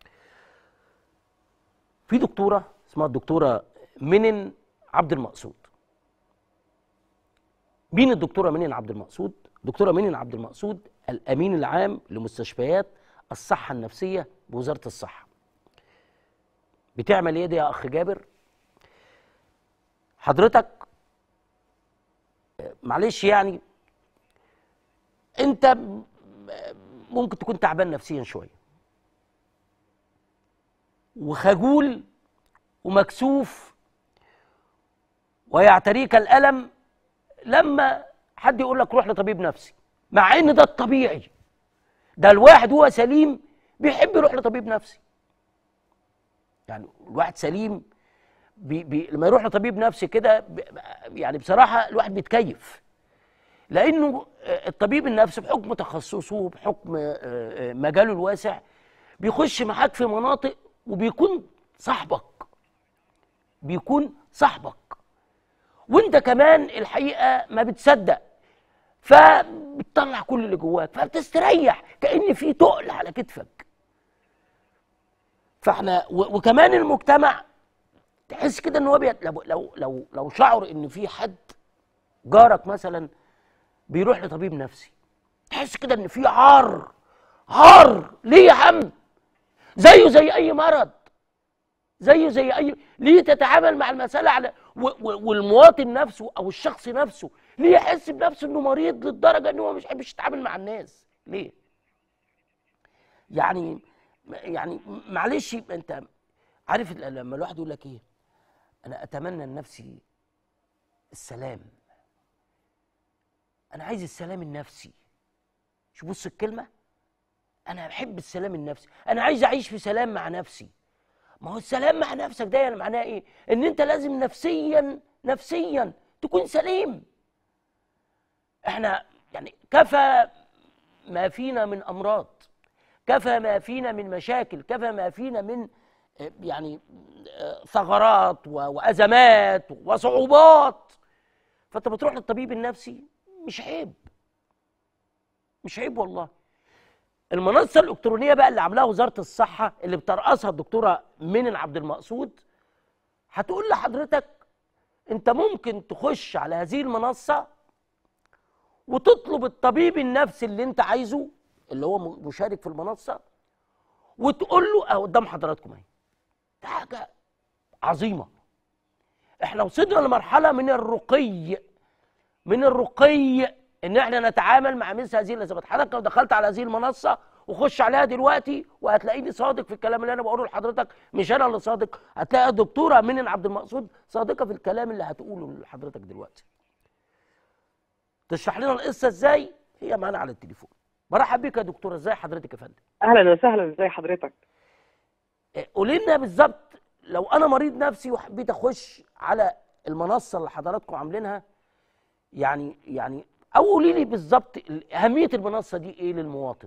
في دكتوره اسمها الدكتوره منن عبد المقصود مين الدكتوره منن عبد المقصود دكتوره منين عبد المقصود الامين العام لمستشفيات الصحه النفسيه بوزاره الصحه بتعمل ايه دي يا اخ جابر حضرتك آه، معلش يعني انت م- ممكن تكون تعبان نفسيا شويه وخجول ومكسوف ويعتريك الالم لما حد يقول لك روح لطبيب نفسي مع ان ده الطبيعي ده الواحد هو سليم بيحب يروح لطبيب نفسي يعني الواحد سليم بي بي لما يروح لطبيب نفسي كده ب- يعني بصراحه الواحد بيتكيف لانه آه، الطبيب النفسي بحكم تخصصه بحكم آه، آه، مجاله الواسع بيخش معاك في مناطق وبيكون صاحبك بيكون صاحبك وانت كمان الحقيقه ما بتصدق فبتطلع كل اللي جواك فبتستريح كان في تقل على كتفك فاحنا و- وكمان المجتمع تحس كده ان هو بيت لو لو لو لو شعر ان في حد جارك مثلا بيروح لطبيب نفسي تحس كده ان في عار عار ليه يا عم زيه زي اي مرض زيه زي اي ليه تتعامل مع المساله على و... و... والمواطن نفسه او الشخص نفسه ليه يحس بنفسه انه مريض للدرجه ان هو مش بيحبش يتعامل مع الناس ليه يعني يعني معلش انت عارف لما الواحد يقول لك ايه انا اتمنى لنفسي السلام انا عايز السلام النفسي شوف بص الكلمه انا بحب السلام النفسي انا عايز اعيش في سلام مع نفسي ما هو السلام مع نفسك ده يعني معناه ايه ان انت لازم نفسيا نفسيا تكون سليم احنا يعني كفى ما فينا من امراض كفى ما فينا من مشاكل كفى ما فينا من آه، يعني آه، ثغرات و- وازمات وصعوبات فانت بتروح للطبيب النفسي مش عيب مش عيب والله المنصه الالكترونيه بقى اللي عاملاها وزاره الصحه اللي بترأسها الدكتوره منن عبد المقصود هتقول لحضرتك انت ممكن تخش على هذه المنصه وتطلب الطبيب النفسي اللي انت عايزه اللي هو م- مشارك في المنصه وتقول له اهو قدام حضراتكم اهي ده حاجه عظيمه احنا وصلنا لمرحله من الرقي من الرقي ان احنا نتعامل مع مثل هذه الازمات حضرتك لو دخلت على هذه المنصه وخش عليها دلوقتي وهتلاقيني صادق في الكلام اللي انا بقوله لحضرتك مش انا اللي صادق هتلاقي الدكتوره منن عبد المقصود صادقه في الكلام اللي هتقوله لحضرتك دلوقتي تشرح لنا القصه ازاي هي معانا على التليفون مرحب بك يا دكتوره ازاي حضرتك يا فندم اهلا وسهلا ازي حضرتك إيه، قولي لنا بالظبط لو انا مريض نفسي وحبيت اخش على المنصه اللي حضراتكم عاملينها يعني يعني او قولي لي بالظبط ال- اهميه المنصه دي ايه للمواطن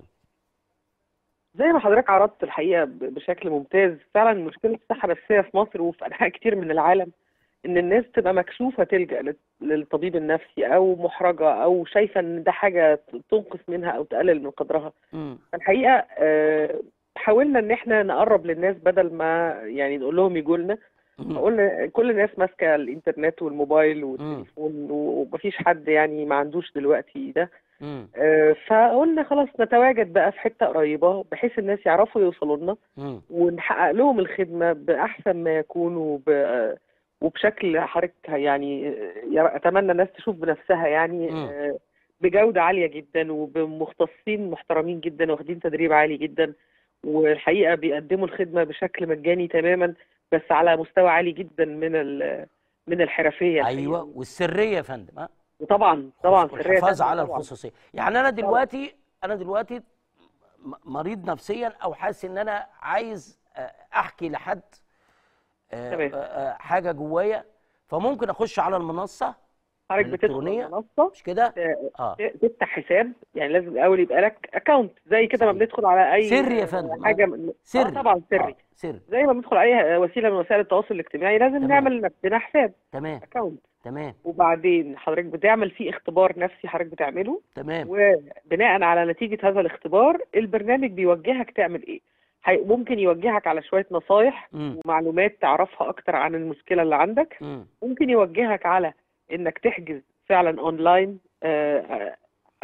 زي ما حضرتك عرضت الحقيقه ب- بشكل ممتاز فعلا مشكله الصحه النفسيه في مصر وفي انحاء كتير من العالم ان الناس تبقى مكسوفه تلجا لل- للطبيب النفسي او محرجه او شايفه ان ده حاجه تنقص منها او تقلل من قدرها امم الحقيقه آه، حاولنا ان احنا نقرب للناس بدل ما يعني نقول لهم يجوا لنا قلنا كل الناس ماسكه الانترنت والموبايل والتليفون ومفيش حد يعني ما عندوش دلوقتي ده امم آه، فقلنا خلاص نتواجد بقى في حته قريبه بحيث الناس يعرفوا يوصلوا لنا امم ونحقق لهم الخدمه باحسن ما يكون وب آه، وبشكل حضرتك يعني آه، يا- اتمنى الناس تشوف بنفسها يعني مم. آه، بجوده عاليه جدا وبمختصين محترمين جدا واخدين تدريب عالي جدا والحقيقه بيقدموا الخدمه بشكل مجاني تماما بس على مستوى عالي جدا من ال- من الحرفيه الحقيقة. ايوه والسريه يا فندم ها وطبعا طبعا سرية والحفاظ تامة على طبعاً. الخصوصيه يعني انا دلوقتي انا دلوقتي م- مريض نفسيا او حاسس ان انا عايز آه، احكي لحد آه، تمام. آه، آه، حاجه جوايا فممكن اخش على المنصه حضرتك بتدخل الإلكترونية؟ المنصه مش كده ت- اه تفتح حساب يعني لازم الاول يبقى لك اكونت زي كده ما صحيح. بندخل على اي سري يا فندم، حاجه آه. من- سري آه طبعا سري آه. سري زي ما بندخل اي وسيله من وسائل التواصل الاجتماعي لازم تمام. نعمل لنفسنا حساب تمام اكونت تمام وبعدين حضرتك بتعمل فيه اختبار نفسي حضرتك بتعمله تمام وبناء على نتيجه هذا الاختبار البرنامج بيوجهك تعمل ايه هي- ممكن يوجهك على شويه نصايح مم. ومعلومات تعرفها اكتر عن المشكله اللي عندك مم. ممكن يوجهك على انك تحجز فعلا اونلاين آه، آه،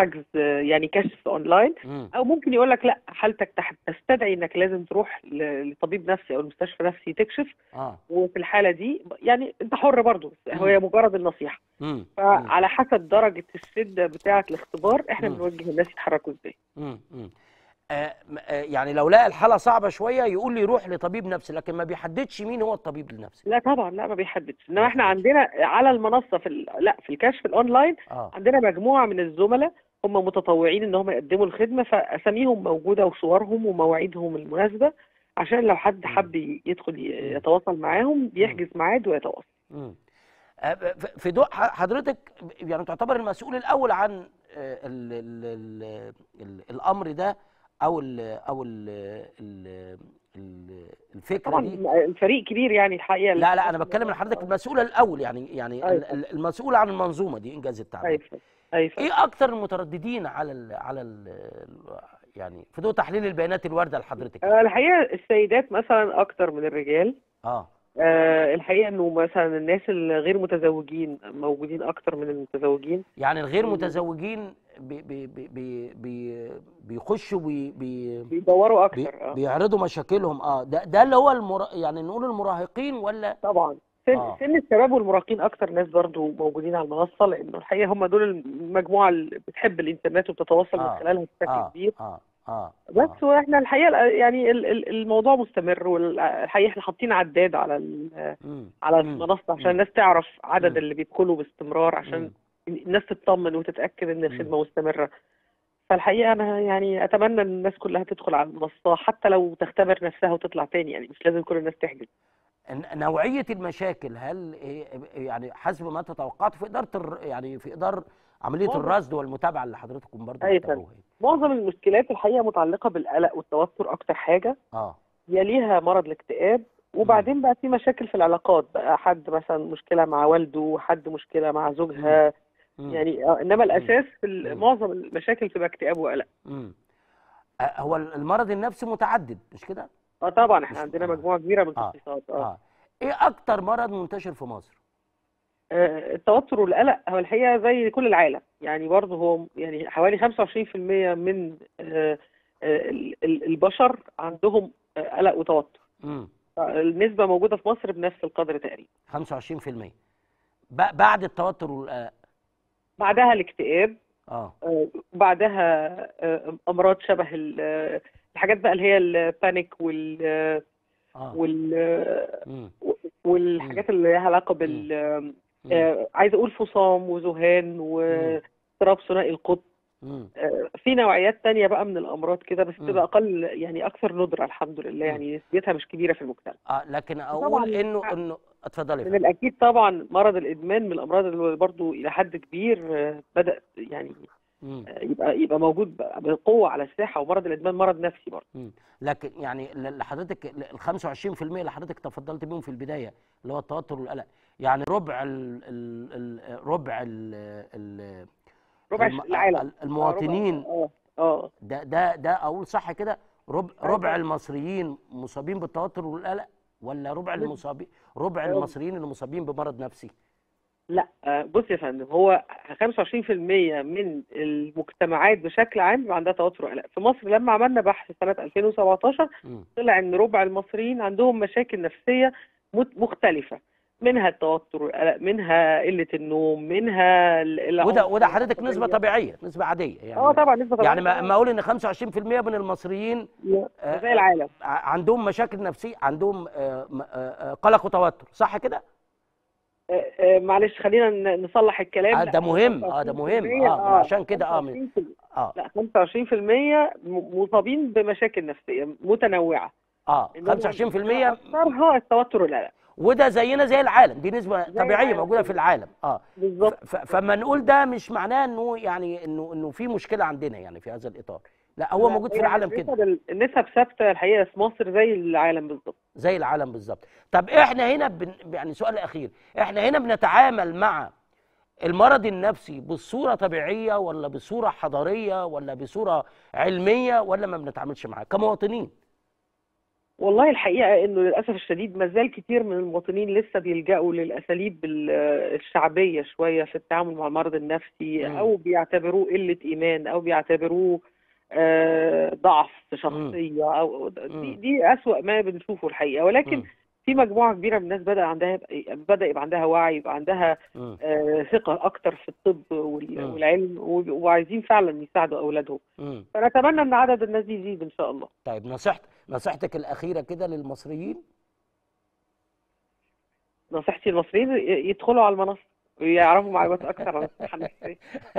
حجز آه، يعني كشف اونلاين مم. او ممكن يقول لك لا حالتك تح- تستدعي انك لازم تروح ل- لطبيب نفسي او المستشفى نفسي تكشف اه وفي الحاله دي يعني انت حر برضه هي مجرد النصيحه مم. مم. فعلى حسب درجه الشده بتاعه الاختبار احنا مم. بنوجه الناس يتحركوا ازاي مم. مم. آه م- آه، يعني لو لقى الحاله صعبه شويه يقول لي روح لطبيب نفسي لكن ما بيحددش مين هو الطبيب النفسي لا طبعا لا ما بيحددش انما احنا عندنا على المنصه في ال... لا في الكشف الاونلاين اه عندنا مجموعه من الزملاء هم متطوعين ان هم يقدموا الخدمه فاساميهم موجوده وصورهم ومواعيدهم المناسبه عشان لو حد حب ي- يدخل ي- يتواصل معاهم بيحجز ميعاد ويتواصل مم. آه، ف- في ضوء ح- حضرتك يعني تعتبر المسؤول الاول عن آه، ال ال ال ال الامر ده او ال او ال ال ال الفكره طبعا دي الفريق كبير يعني الحقيقه لا لا انا بتكلم عن حضرتك المسؤول الاول يعني يعني ال- أيوة. ال- المسؤول عن المنظومه دي انجاز التعبير ايوه ايوه ايه اكتر المترددين على ال على ال يعني في ضوء تحليل البيانات الوارده لحضرتك آه، الحقيقه السيدات مثلا اكتر من الرجال اه آه، الحقيقه انه مثلا الناس الغير متزوجين موجودين اكتر من المتزوجين يعني الغير مم. متزوجين بي بي بي بي بي بيخشوا بي بي بيدوروا بي اكتر اه بيعرضوا مشاكلهم اه ده ده اللي هو المرا... يعني نقول المراهقين ولا طبعا سن, آه. سن الشباب والمراهقين اكتر ناس برضو موجودين على المنصه لانه الحقيقه هم دول المجموعه اللي بتحب الانترنت وبتتواصل آه. من خلالها بشكل اه كبير اه اه بس واحنا الحقيقه يعني ال- ال- الموضوع مستمر والحقيقه احنا حاطين عداد على ال- مم. على مم. المنصه مم. عشان الناس تعرف عدد مم. اللي بيدخلوا باستمرار عشان مم. الناس تطمن وتتاكد ان الخدمه مستمره فالحقيقه انا يعني اتمنى ان الناس كلها تدخل على المنصه حتى لو تختبر نفسها وتطلع تاني يعني مش لازم كل الناس تحجز ن- نوعيه المشاكل هل إيه- يعني حسب ما تتوقعت في اداره الر- يعني في اداره عمليه معظم- الرصد والمتابعه اللي حضرتكم برضه أيوة. بتتابعوها معظم المشكلات الحقيقه متعلقه بالقلق والتوتر اكتر حاجه اه يليها مرض الاكتئاب وبعدين بقى في مشاكل في العلاقات بقى حد مثلا مشكله مع والده حد مشكله مع زوجها مم. يعني آه، انما الاساس في ال- مم. معظم المشاكل بتبقى اكتئاب وقلق مم. آه، هو المرض النفسي متعدد مش كده؟ اه طبعا مش- احنا عندنا آه. مجموعه كبيره من آه. التشخيصات اه اه ايه اكتر مرض منتشر في مصر؟ آه، التوتر والقلق هو الحقيقه زي كل العالم يعني برضه هو يعني حوالي 25% من آه، آه، ال- ال- البشر عندهم آه، قلق وتوتر امم النسبه موجوده في مصر بنفس القدر تقريبا 25% ب- بعد التوتر والقلق بعدها الاكتئاب اه آه، بعدها آه، امراض شبه ال- آه، الحاجات بقى اللي هي البانيك وال آه، اه وال آه، مم. والحاجات اللي لها علاقه بال آه، عايزه اقول فصام وذهان واضطراب ثنائي القطب مم. آه، في نوعيات تانية بقى من الامراض كده بس مم. تبقى اقل يعني اكثر ندرة الحمد لله يعني نسبتها مش كبيره في المجتمع اه لكن طبعاً اقول انه انه اتفضلي يا من فندم. الاكيد طبعا مرض الادمان من الامراض اللي برضو الى حد كبير آه، بدا يعني مم. آه، يبقى يبقى موجود بقى بقوه على الساحه ومرض الادمان مرض نفسي برضه مم. لكن يعني ل- اللي حضرتك ال 25% اللي حضرتك تفضلت بيهم في البدايه اللي هو التوتر والقلق يعني ربع ال ال ال ربع ال ال ربع الم- العالم ال- المواطنين اه اه ده ده ده اقول صح كده ربع أيوة. ربع المصريين مصابين بالتوتر والقلق ولا ربع المصابين ربع أيوة. المصريين اللي مصابين بمرض نفسي لا آه، بص يا فندم هو 25% من المجتمعات بشكل عام بيبقى عندها توتر وقلق في مصر لما عملنا بحث سنة 2017 مم. طلع ان ربع المصريين عندهم مشاكل نفسية مت- مختلفة منها التوتر والقلق منها قلة النوم منها ال- العنف وده وده حضرتك نسبه والعصبية. طبيعيه نسبه عاديه يعني اه طبعا نسبة يعني طبيعية. ما ما اقول ان 25% من المصريين لا، آه، زي العالم ع- عندهم مشاكل نفسيه عندهم آه، م- آه، آه، قلق وتوتر صح كده آه، آه، معلش خلينا ن- نصلح الكلام آه، لا، ده مهم اه ده 25% مهم اه عشان كده اه من- 25% اه لا 25% م- مصابين بمشاكل نفسية متنوعة اه إنما 25% أكثرها التوتر والقلق وده زينا زي العالم دي نسبه زي طبيعيه العالم موجوده في العالم اه بالظبط ف- فما نقول ده مش معناه انه يعني انه انه في مشكله عندنا يعني في هذا الاطار لا هو لا، موجود في هي العالم كده النسب- النسب ثابته الحقيقه في مصر زي العالم بالظبط زي العالم بالظبط طب احنا هنا بن يعني سؤال اخير احنا هنا بنتعامل مع المرض النفسي بصوره طبيعيه ولا بصوره حضاريه ولا بصوره علميه ولا ما بنتعاملش معاه كمواطنين والله الحقيقة إنه للأسف الشديد ما زال كتير من المواطنين لسه بيلجأوا للأساليب ال- الشعبية شوية في التعامل مع المرض النفسي مم. أو بيعتبروه قلة إيمان أو بيعتبروه آه، ضعف شخصية أو دي, مم. دي أسوأ ما بنشوفه الحقيقة ولكن مم. في مجموعة كبيرة من الناس بدأ عندها بدأ يبقى عندها وعي يبقى عندها مم. آه، ثقة أكتر في الطب وال- مم. والعلم وب- وعايزين فعلا يساعدوا أولادهم مم. فنتمنى إن عدد الناس دي يزيد إن شاء الله طيب نصيحت نصيحتك الاخيره كده للمصريين نصيحتي للمصريين ي- يدخلوا على المنصة ويعرفوا معلومات أكثر عن الصحة النفسية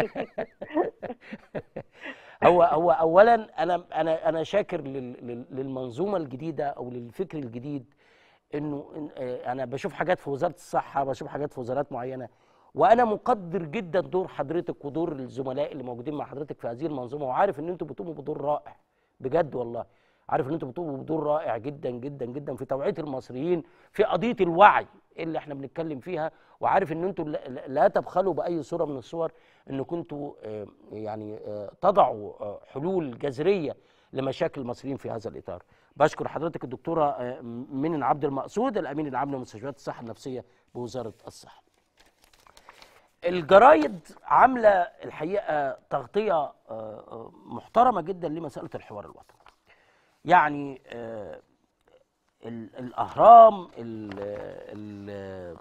هو هو اولا انا انا انا شاكر لل- لل- للمنظومه الجديده او للفكر الجديد انه إن- آه، انا بشوف حاجات في وزاره الصحه بشوف حاجات في وزارات معينه وانا مقدر جدا دور حضرتك ودور الزملاء اللي موجودين مع حضرتك في هذه المنظومه وعارف ان انتوا بتقوموا بدور رائع بجد والله عارف ان انتوا بتقوموا بدور رائع جدا جدا جدا في توعيه المصريين في قضيه الوعي اللي احنا بنتكلم فيها وعارف ان انتوا لا- لا لا تبخلوا باي صوره من الصور ان كنتوا آه، يعني آه، تضعوا آه، حلول جذريه لمشاكل المصريين في هذا الاطار. بشكر حضرتك الدكتوره آه، منن عبد المقصود الامين العام لمستشفيات الصحه النفسيه بوزاره الصحه. الجرايد عامله الحقيقه تغطيه آه، آه، محترمه جدا لمساله الحوار الوطني. يعني آه، ال- الاهرام ال- ال-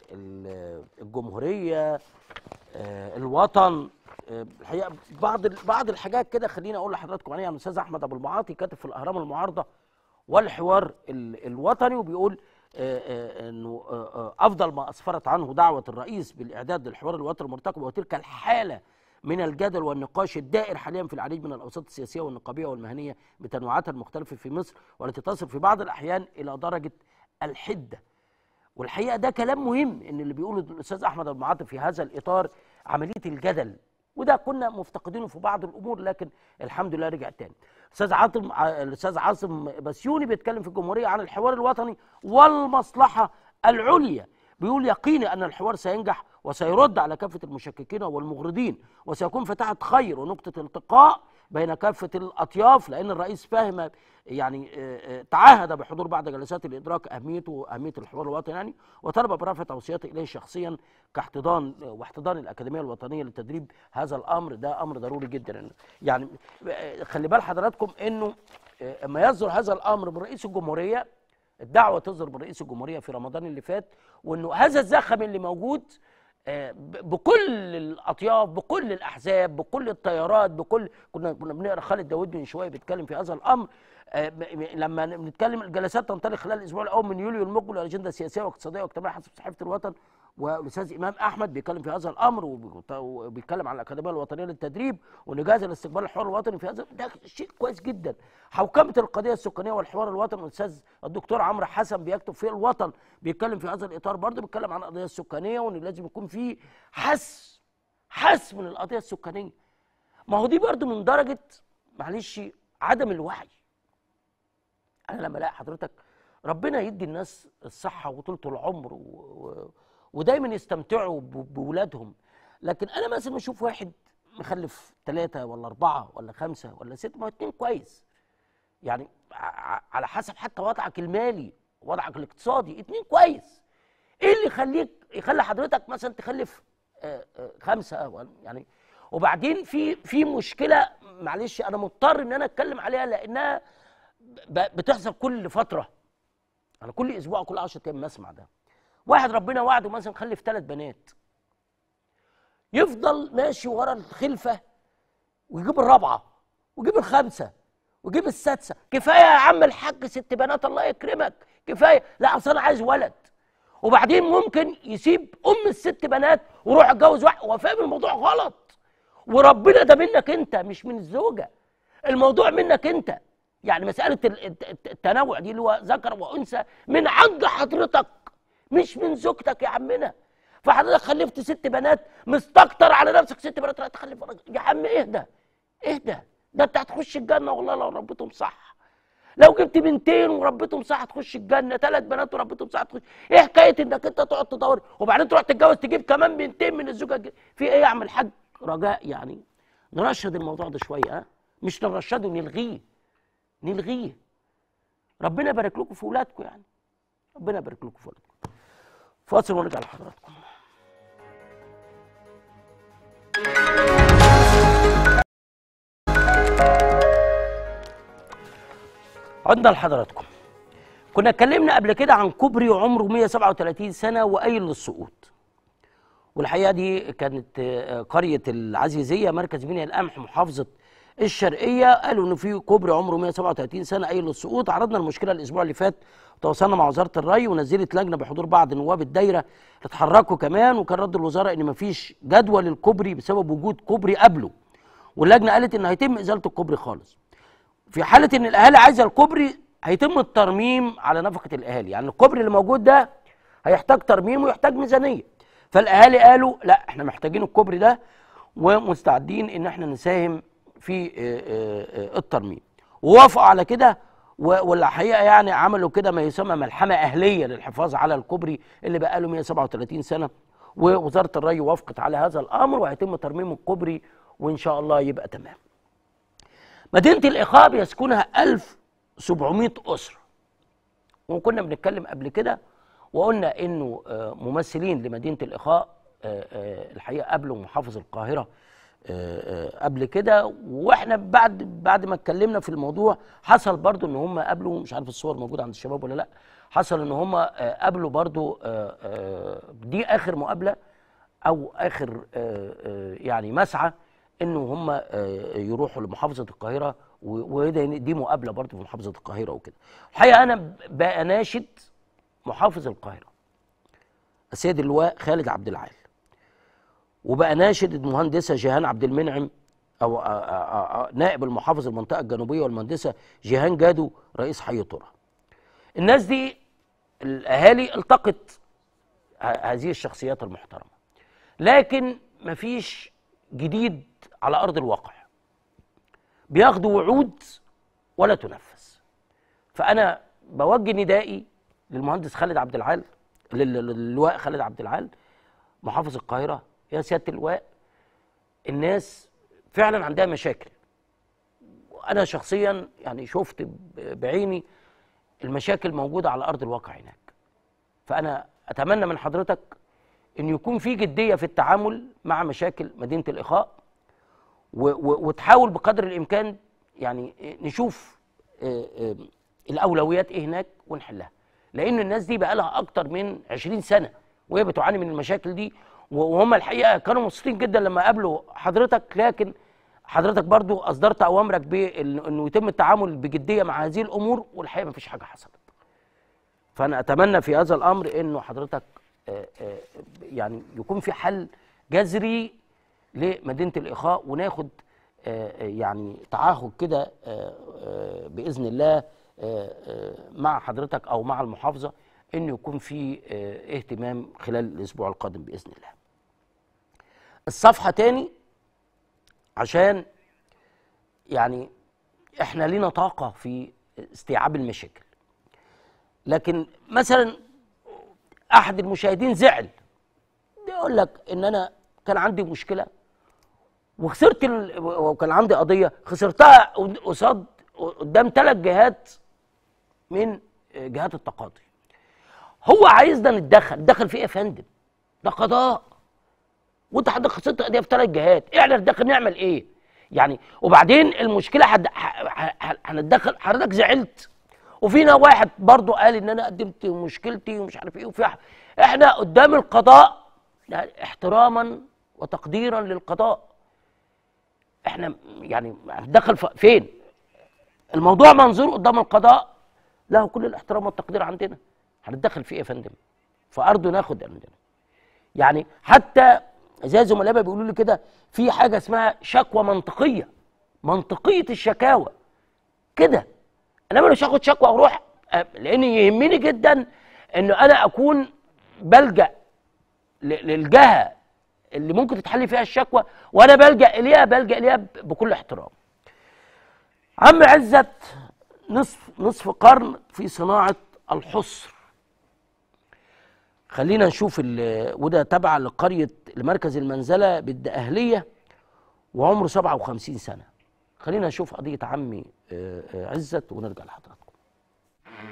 ال- الجمهوريه آه، الوطن آه، الحقيقه بعض ال- بعض الحاجات كده خليني اقول لحضراتكم عليها الاستاذ احمد ابو المعاطي كاتب في الاهرام المعارضه والحوار ال- الوطني وبيقول آه، آه، انه آه، آه، افضل ما اسفرت عنه دعوه الرئيس بالاعداد للحوار الوطني المرتقب وتلك الحاله من الجدل والنقاش الدائر حاليا في العديد من الاوساط السياسيه والنقابيه والمهنيه بتنوعاتها المختلفه في مصر والتي تصل في بعض الاحيان الى درجه الحده والحقيقه ده كلام مهم ان اللي بيقوله الاستاذ احمد ابو المعاطي في هذا الاطار عمليه الجدل وده كنا مفتقدينه في بعض الامور لكن الحمد لله رجع تاني الاستاذ عاطم الاستاذ عاصم بسيوني بيتكلم في الجمهوريه عن الحوار الوطني والمصلحه العليا بيقول يقيني ان الحوار سينجح وسيرد على كافه المشككين والمغرضين وسيكون فتحه خير ونقطه التقاء بين كافه الاطياف لان الرئيس فاهم يعني آه، آه، تعهد بحضور بعض جلسات الادراك اهميته واهميه الحوار الوطني يعني وطلب برفع توصياته اليه شخصيا كاحتضان آه، واحتضان الاكاديميه الوطنيه لتدريب هذا الامر ده امر ضروري جدا يعني آه، خلي بال حضراتكم انه آه، اما يصدر هذا الامر من رئيس الجمهوريه الدعوه تصدر من رئيس الجمهوريه في رمضان اللي فات وانه هذا الزخم اللي موجود آه، ب- بكل الاطياف بكل الاحزاب بكل التيارات بكل كنا كنا بنقرا خالد داوود من شويه بيتكلم في هذا الامر آه، م- م- لما بنتكلم الجلسات تنطلق خلال الاسبوع الاول من يوليو المقبل الاجنده السياسيه واقتصاديه واجتماعيه حسب صحيفه الوطن والاستاذ امام احمد بيتكلم في هذا الامر وبيط- وبيتكلم عن الاكاديميه الوطنيه للتدريب ونجاز الاستقبال الحوار الوطني في هذا ده شيء كويس جدا حوكمه القضيه السكانيه والحوار الوطني الاستاذ الدكتور عمرو حسن بيكتب في الوطن بيتكلم في هذا الاطار برضه بيتكلم عن القضيه السكانيه وان لازم يكون في حس حس من القضيه السكانيه ما هو دي برضه من درجه معلش عدم الوعي انا لما الاقي حضرتك ربنا يدي الناس الصحه وطولة العمر و... و... ودايما يستمتعوا ب- بولادهم لكن انا مثلا اشوف واحد مخلف ثلاثة ولا أربعة ولا خمسة ولا ستة ما هو اتنين كويس يعني ع- على حسب حتى وضعك المالي وضعك الاقتصادي اتنين كويس ايه اللي يخليك يخلي حضرتك مثلا تخلف آه، آه، خمسة أو يعني وبعدين في في مشكلة معلش أنا مضطر إن أنا أتكلم عليها لأنها ب- بتحصل كل فترة أنا كل أسبوع كل 10 أيام بسمع ده واحد ربنا وعده مثلا خلف ثلاث بنات يفضل ماشي ورا الخلفة ويجيب الرابعة ويجيب الخامسة ويجيب السادسة كفاية يا عم الحاج ست بنات الله يكرمك كفاية لا أصل أنا عايز ولد وبعدين ممكن يسيب أم الست بنات ويروح يتجوز واحد هو فاهم الموضوع غلط وربنا ده منك أنت مش من الزوجة الموضوع منك أنت يعني مسألة ال- الت- الت- التنوع دي اللي هو ذكر وأنثى من عند حضرتك مش من زوجتك يا عمنا فحضرتك خلفت ست بنات مستكتر على نفسك ست بنات لا تخلف راجل. يا عم اهدى اهدى ده انت هتخش الجنه والله لو ربيتهم صح لو جبت بنتين وربيتهم صح هتخش الجنه ثلاث بنات وربيتهم صح هتخش ايه حكايه انك انت تقعد تدور وبعدين تروح تتجوز تجيب كمان بنتين من الزوجه الج- في ايه يا عم الحاج رجاء يعني نرشد الموضوع ده شويه ها مش نرشده نلغيه نلغيه ربنا يبارك لكم في اولادكم يعني ربنا يبارك لكم في اولادكم فاصل ونرجع لحضراتكم عدنا لحضراتكم كنا اتكلمنا قبل كده عن كوبري عمره 137 سنه وقايل للسقوط والحقيقه دي كانت آه، قريه العزيزيه مركز بني القمح محافظه الشرقيه قالوا ان في كوبري عمره 137 سنه قايل للسقوط عرضنا المشكله الاسبوع اللي فات تواصلنا مع وزاره الري ونزلت لجنه بحضور بعض نواب الدايره اتحركوا كمان وكان رد الوزاره ان مفيش جدوى للكوبري بسبب وجود كوبري قبله واللجنه قالت ان هيتم ازاله الكوبري خالص في حاله ان الاهالي عايزه الكوبري هيتم الترميم على نفقه الاهالي يعني الكوبري اللي موجود ده هيحتاج ترميم ويحتاج ميزانيه فالاهالي قالوا لا احنا محتاجين الكوبري ده ومستعدين ان احنا نساهم في آه، آه، آه، الترميم ووافقوا على كده و- والحقيقه يعني عملوا كده ما يسمى ملحمه اهليه للحفاظ على الكوبري اللي بقى له 137 سنه ووزاره الري وافقت على هذا الامر وهيتم ترميم الكوبري وان شاء الله يبقى تمام مدينة الإخاء بيسكنها 1700 أسرة وكنا بنتكلم قبل كده وقلنا إنه آه، ممثلين لمدينة الإخاء آه، آه، الحقيقة قابلوا محافظ القاهرة آه، آه، قبل كده واحنا بعد بعد ما اتكلمنا في الموضوع حصل برضو ان هم قابلوا مش عارف الصور موجوده عند الشباب ولا لا حصل ان هم آه، قابلوا برضو آه، آه، دي اخر مقابله او اخر آه، آه، يعني مسعى انه هم آه، يروحوا لمحافظه القاهره و- وده دي مقابله برضه في محافظه القاهره وكده الحقيقه انا بناشد محافظ القاهره السيد اللواء خالد عبد العال وبقى ناشد المهندسه جيهان عبد المنعم او آه، آه، آه، نائب المحافظ المنطقه الجنوبيه والمهندسه جيهان جادو رئيس حي طرة الناس دي الاهالي التقت ه- هذه الشخصيات المحترمه لكن مفيش جديد على ارض الواقع بياخدوا وعود ولا تنفذ فانا بوجه ندائي للمهندس خالد عبد العال لل- للواء خالد عبد العال محافظ القاهره يا سياده اللواء الناس فعلا عندها مشاكل وانا شخصيا يعني شفت ب- بعيني المشاكل موجوده على ارض الواقع هناك فانا اتمنى من حضرتك ان يكون في جديه في التعامل مع مشاكل مدينه الاخاء و- و- وتحاول بقدر الامكان يعني نشوف آه، آه، الاولويات ايه هناك ونحلها لان الناس دي بقى لها اكتر من 20 سنه وهي بتعاني من المشاكل دي وهم الحقيقه كانوا مبسوطين جدا لما قابلوا حضرتك لكن حضرتك برضو اصدرت اوامرك بانه يتم التعامل بجديه مع هذه الامور والحقيقه مفيش حاجه حصلت فانا اتمنى في هذا الامر انه حضرتك آه، آه، يعني يكون في حل جذري لمدينه الاخاء وناخد آه، آه، يعني تعهد كده آه، آه، باذن الله آه، آه، مع حضرتك او مع المحافظه انه يكون في آه، اهتمام خلال الاسبوع القادم باذن الله. الصفحه تاني عشان يعني احنا لينا طاقه في استيعاب المشاكل. لكن مثلا احد المشاهدين زعل يقول لك ان انا كان عندي مشكله وخسرت ال... وكان عندي قضيه خسرتها قصاد قدام ثلاث جهات من جهات التقاضي هو عايزنا نتدخل نتدخل في ايه يا فندم ده قضاء وانت حضرتك خسرت قضيه في ثلاث جهات احنا نتدخل نعمل ايه يعني وبعدين المشكله حد... ح- ح- هنتدخل حضرتك زعلت وفينا واحد برضو قال ان انا قدمت مشكلتي ومش عارف ايه وفي ح- احنا قدام القضاء يعني احتراما وتقديرا للقضاء احنا يعني هنتدخل ف- فين الموضوع منظور قدام القضاء له كل الاحترام والتقدير عندنا هنتدخل فيه إيه يا فندم فارضه ناخد عندنا يعني حتى زي زملائي بيقولوا لي كده في حاجه اسمها شكوى منطقيه منطقيه الشكاوى كده انا مش هاخد شكوى واروح أه، لان يهمني جدا انه انا اكون بلجا ل- للجهه اللي ممكن تتحل فيها الشكوى وانا بلجا اليها بلجا اليها ب- بكل احترام عم عزت نصف نصف قرن في صناعه الحصر خلينا نشوف ال- وده تبع لقريه لمركز المنزله بالدقهليه وعمره 57 سنه خلينا نشوف قضيه عمي آه، آه، عزت ونرجع لحضراتكم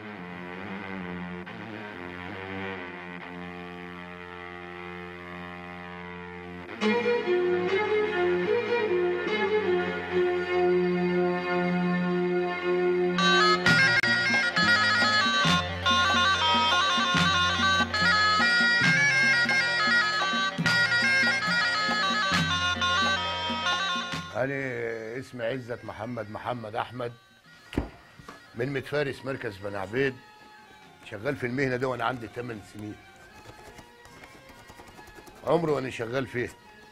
أنا اسمي عزت محمد محمد أحمد من متفارس مركز بني عبيد شغال في المهنة دي وأنا عندي 8 سنين عمري وأنا شغال فيها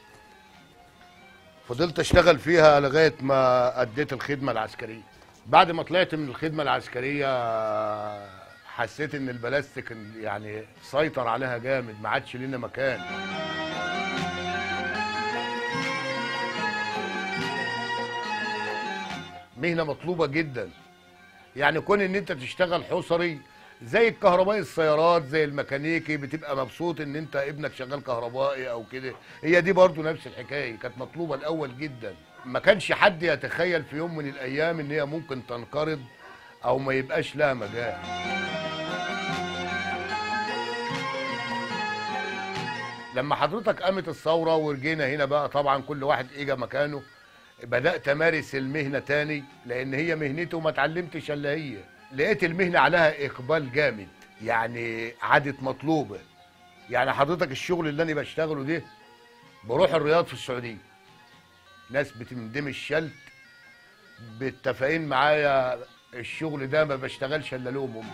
فضلت أشتغل فيها لغاية ما أديت الخدمة العسكرية بعد ما طلعت من الخدمة العسكرية حسيت إن البلاستيك يعني سيطر عليها جامد ما عادش لنا مكان مهنه مطلوبه جدا يعني كون ان انت تشتغل حصري زي الكهربائي السيارات زي الميكانيكي بتبقى مبسوط ان انت ابنك شغال كهربائي او كده هي دي برضو نفس الحكايه كانت مطلوبه الاول جدا ما كانش حد يتخيل في يوم من الايام ان هي ممكن تنقرض او ما يبقاش لها مجال لما حضرتك قامت الثوره ورجينا هنا بقى طبعا كل واحد اجى مكانه بدات امارس المهنه تاني لان هي مهنتي وما اتعلمتش الا هي لقيت المهنه عليها اقبال جامد يعني عادت مطلوبه يعني حضرتك الشغل اللي انا بشتغله ده بروح الرياض في السعوديه ناس بتندمج الشلت بالتفاهين معايا الشغل ده ما بشتغلش الا لهم هم.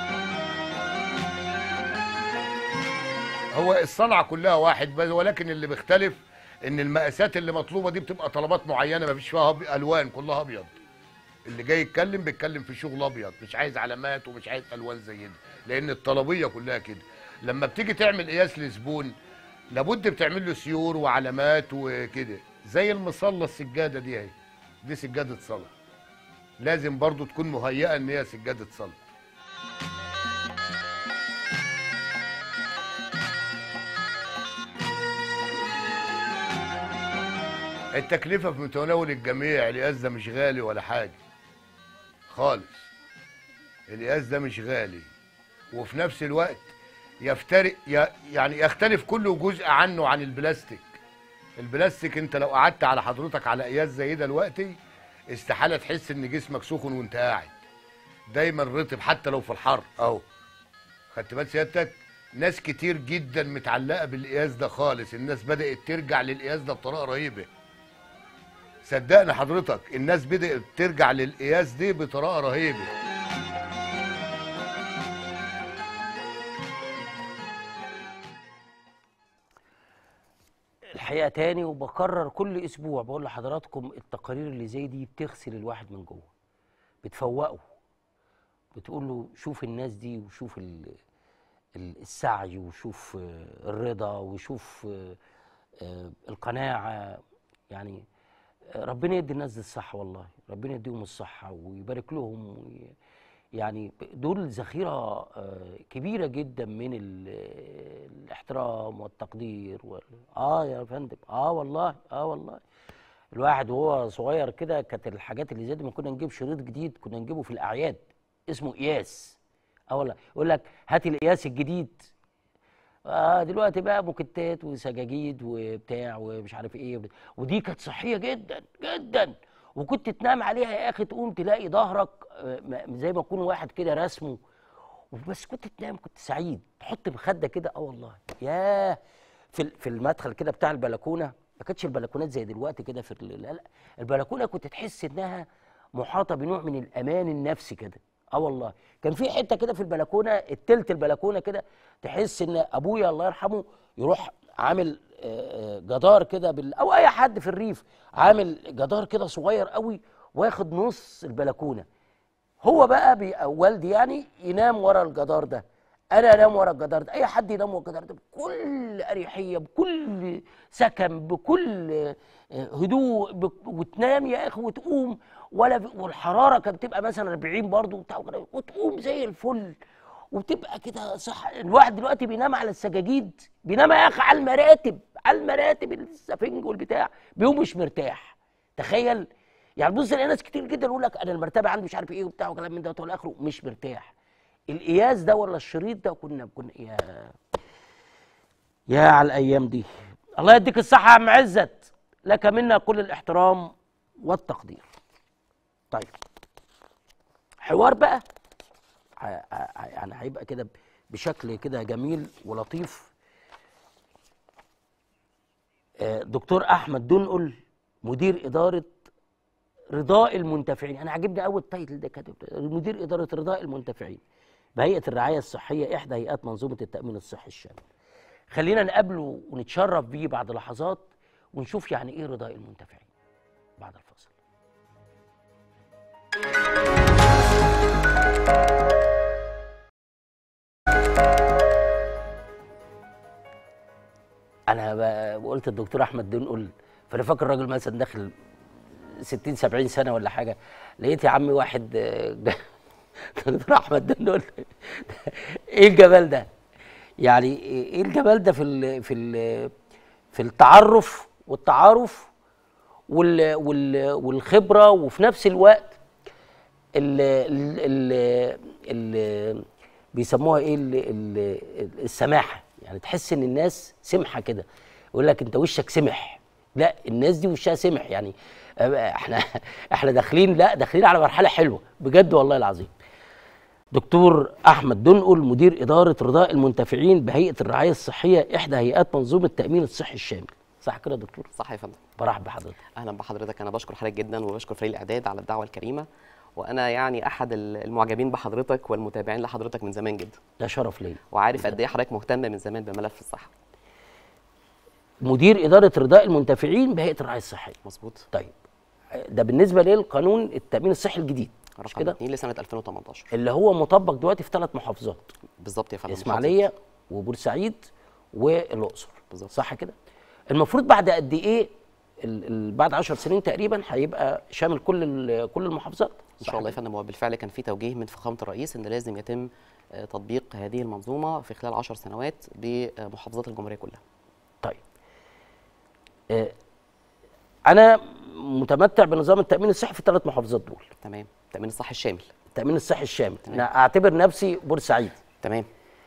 هو الصنعه كلها واحد بس ولكن اللي بيختلف ان المقاسات اللي مطلوبه دي بتبقى طلبات معينه ما فيش فيها أبي- الوان كلها ابيض اللي جاي يتكلم بيتكلم في شغل ابيض مش عايز علامات ومش عايز الوان زي دي لان الطلبيه كلها كده لما بتيجي تعمل قياس لزبون لابد بتعمل له سيور وعلامات وكده زي المصلى السجاده دي اهي دي سجاده صلاه لازم برضو تكون مهيئه ان هي سجاده صلاه التكلفة في متناول الجميع القياس ده مش غالي ولا حاجة خالص القياس ده مش غالي وفي نفس الوقت يفترق ي- يعني يختلف كل جزء عنه عن البلاستيك البلاستيك انت لو قعدت على حضرتك على قياس زي ده دلوقتي استحالة تحس ان جسمك سخن وانت قاعد دايما رطب حتى لو في الحر اهو خدت بال سيادتك ناس كتير جدا متعلقة بالقياس ده خالص الناس بدأت ترجع للقياس ده بطريقة رهيبة صدقني حضرتك الناس بدأت ترجع للقياس دي بطريقة رهيبة الحقيقه تاني وبكرر كل اسبوع بقول لحضراتكم التقارير اللي زي دي بتغسل الواحد من جوه بتفوقه بتقول له شوف الناس دي وشوف ال- ال- السعي وشوف آه، الرضا وشوف آه، آه، القناعه يعني آه، ربنا يدي الناس دي الصحه والله ربنا يديهم الصحه ويبارك لهم وي يعني دول ذخيره آه، كبيره جدا من ال- الاحترام والتقدير وال... اه يا فندم اه والله اه والله الواحد وهو صغير كده كانت الحاجات اللي زي دي ما كنا نجيب شريط جديد كنا نجيبه في الاعياد اسمه قياس اه والله يقول لك هات القياس الجديد آه دلوقتي بقى موكيتات وسجاجيد وبتاع ومش عارف ايه ودي كانت صحيه جدا جدا وكنت تنام عليها يا اخي تقوم تلاقي ظهرك آه، م- زي ما يكون واحد كده رسمه بس كنت تنام كنت سعيد تحط مخده كده اه والله ياه في ال- في المدخل كده بتاع البلكونه ما كانتش البلكونات زي دلوقتي كده في ال- لا لا البلكونه كنت تحس انها محاطه بنوع من الامان النفسي كده اه والله كان في حته كده في البلكونه التلت البلكونه كده تحس ان ابويا الله يرحمه يروح عامل آه، آه، جدار كده بال او اي حد في الريف عامل جدار كده صغير قوي واخد نص البلكونه هو بقى بي أو والدي يعني ينام ورا الجدار ده انا انام ورا الجدار ده اي حد ينام ورا الجدار ده بكل اريحيه بكل سكن بكل آه، هدوء بك- وتنام يا اخي وتقوم ولا ب- والحراره كانت بتبقى مثلا 40 برضه وبتاع وكده، وتقوم زي الفل وتبقى كده صح الواحد دلوقتي بينام على السجاجيد بينام يا اخي على المراتب على المراتب السفنج والبتاع بيقوم مش مرتاح تخيل يعني بص الاقي ناس كتير جدا يقول لك انا المرتبه عندي مش عارف ايه وبتاع وكلام من ده والى اخره مش مرتاح القياس ده ولا الشريط ده كنا كنا يا يا على الايام دي الله يديك الصحة يا عم عزت لك منا كل الاحترام والتقدير طيب حوار بقى ع- ع- يعني هيبقى كده بشكل كده جميل ولطيف آه، دكتور احمد دنقل مدير اداره رضاء المنتفعين انا عاجبني قوي التايتل ده كاتب مدير اداره رضاء المنتفعين بهيئه الرعايه الصحيه احدى هيئات منظومه التامين الصحي الشامل خلينا نقابله ونتشرف بيه بعد لحظات ونشوف يعني ايه رضاء المنتفعين بعد الفاصل انا ب- قلت الدكتور احمد دنقل فانا فاكر الراجل مثلا داخل 60 70 سنه ولا حاجه لقيت يا عمي واحد آه، دكتور احمد دنقل ايه الجمال ده يعني ايه الجمال ده في ال في ال في التعرف والتعارف وال وال والخبره وفي نفس الوقت ال ال ال ال بيسموها ايه ال ال السماحه يعني تحس ان الناس سمحه كده يقول لك انت وشك سمح لا الناس دي وشها سمح يعني احنا احنا داخلين لا داخلين على مرحله حلوه بجد والله العظيم دكتور احمد دنقل مدير اداره رضاء المنتفعين بهيئه الرعايه الصحيه احدى هيئات منظومه التامين الصحي الشامل صح كده يا دكتور صح يا فندم برحب بحضرتك اهلا بحضرتك انا بشكر حضرتك جدا وبشكر فريق الاعداد على الدعوه الكريمه وانا يعني احد المعجبين بحضرتك والمتابعين لحضرتك من زمان جدا ده شرف ليا وعارف قد ايه حضرتك مهتم من زمان بملف الصحه مدير اداره رضاء المنتفعين بهيئه الرعايه الصحيه مظبوط طيب ده بالنسبه للقانون التامين الصحي الجديد مش رقم كده 2 لسنه 2018 اللي هو مطبق دلوقتي في ثلاث محافظات بالظبط يا فندم الاسماعيليه وبورسعيد والاقصر بالظبط. صح كده المفروض بعد قد ايه ال- ال- بعد 10 سنين تقريبا هيبقى شامل كل ال- كل المحافظات ان شاء الله يا فندم هو بالفعل كان في توجيه من فخامه الرئيس ان لازم يتم آه، تطبيق هذه المنظومه في خلال 10 سنوات بمحافظات الجمهوريه كلها طيب آه، انا متمتع بنظام التامين الصحي في الثلاث محافظات دول تمام التامين الصحي الشامل التامين الصحي الشامل انا اعتبر نفسي بورسعيد تمام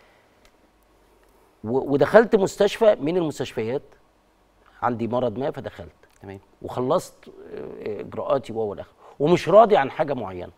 و- ودخلت مستشفى من المستشفيات عندي مرض ما فدخلت تمام وخلصت آه، اجراءاتي وهو الاخر ومش راضي عن حاجه معينه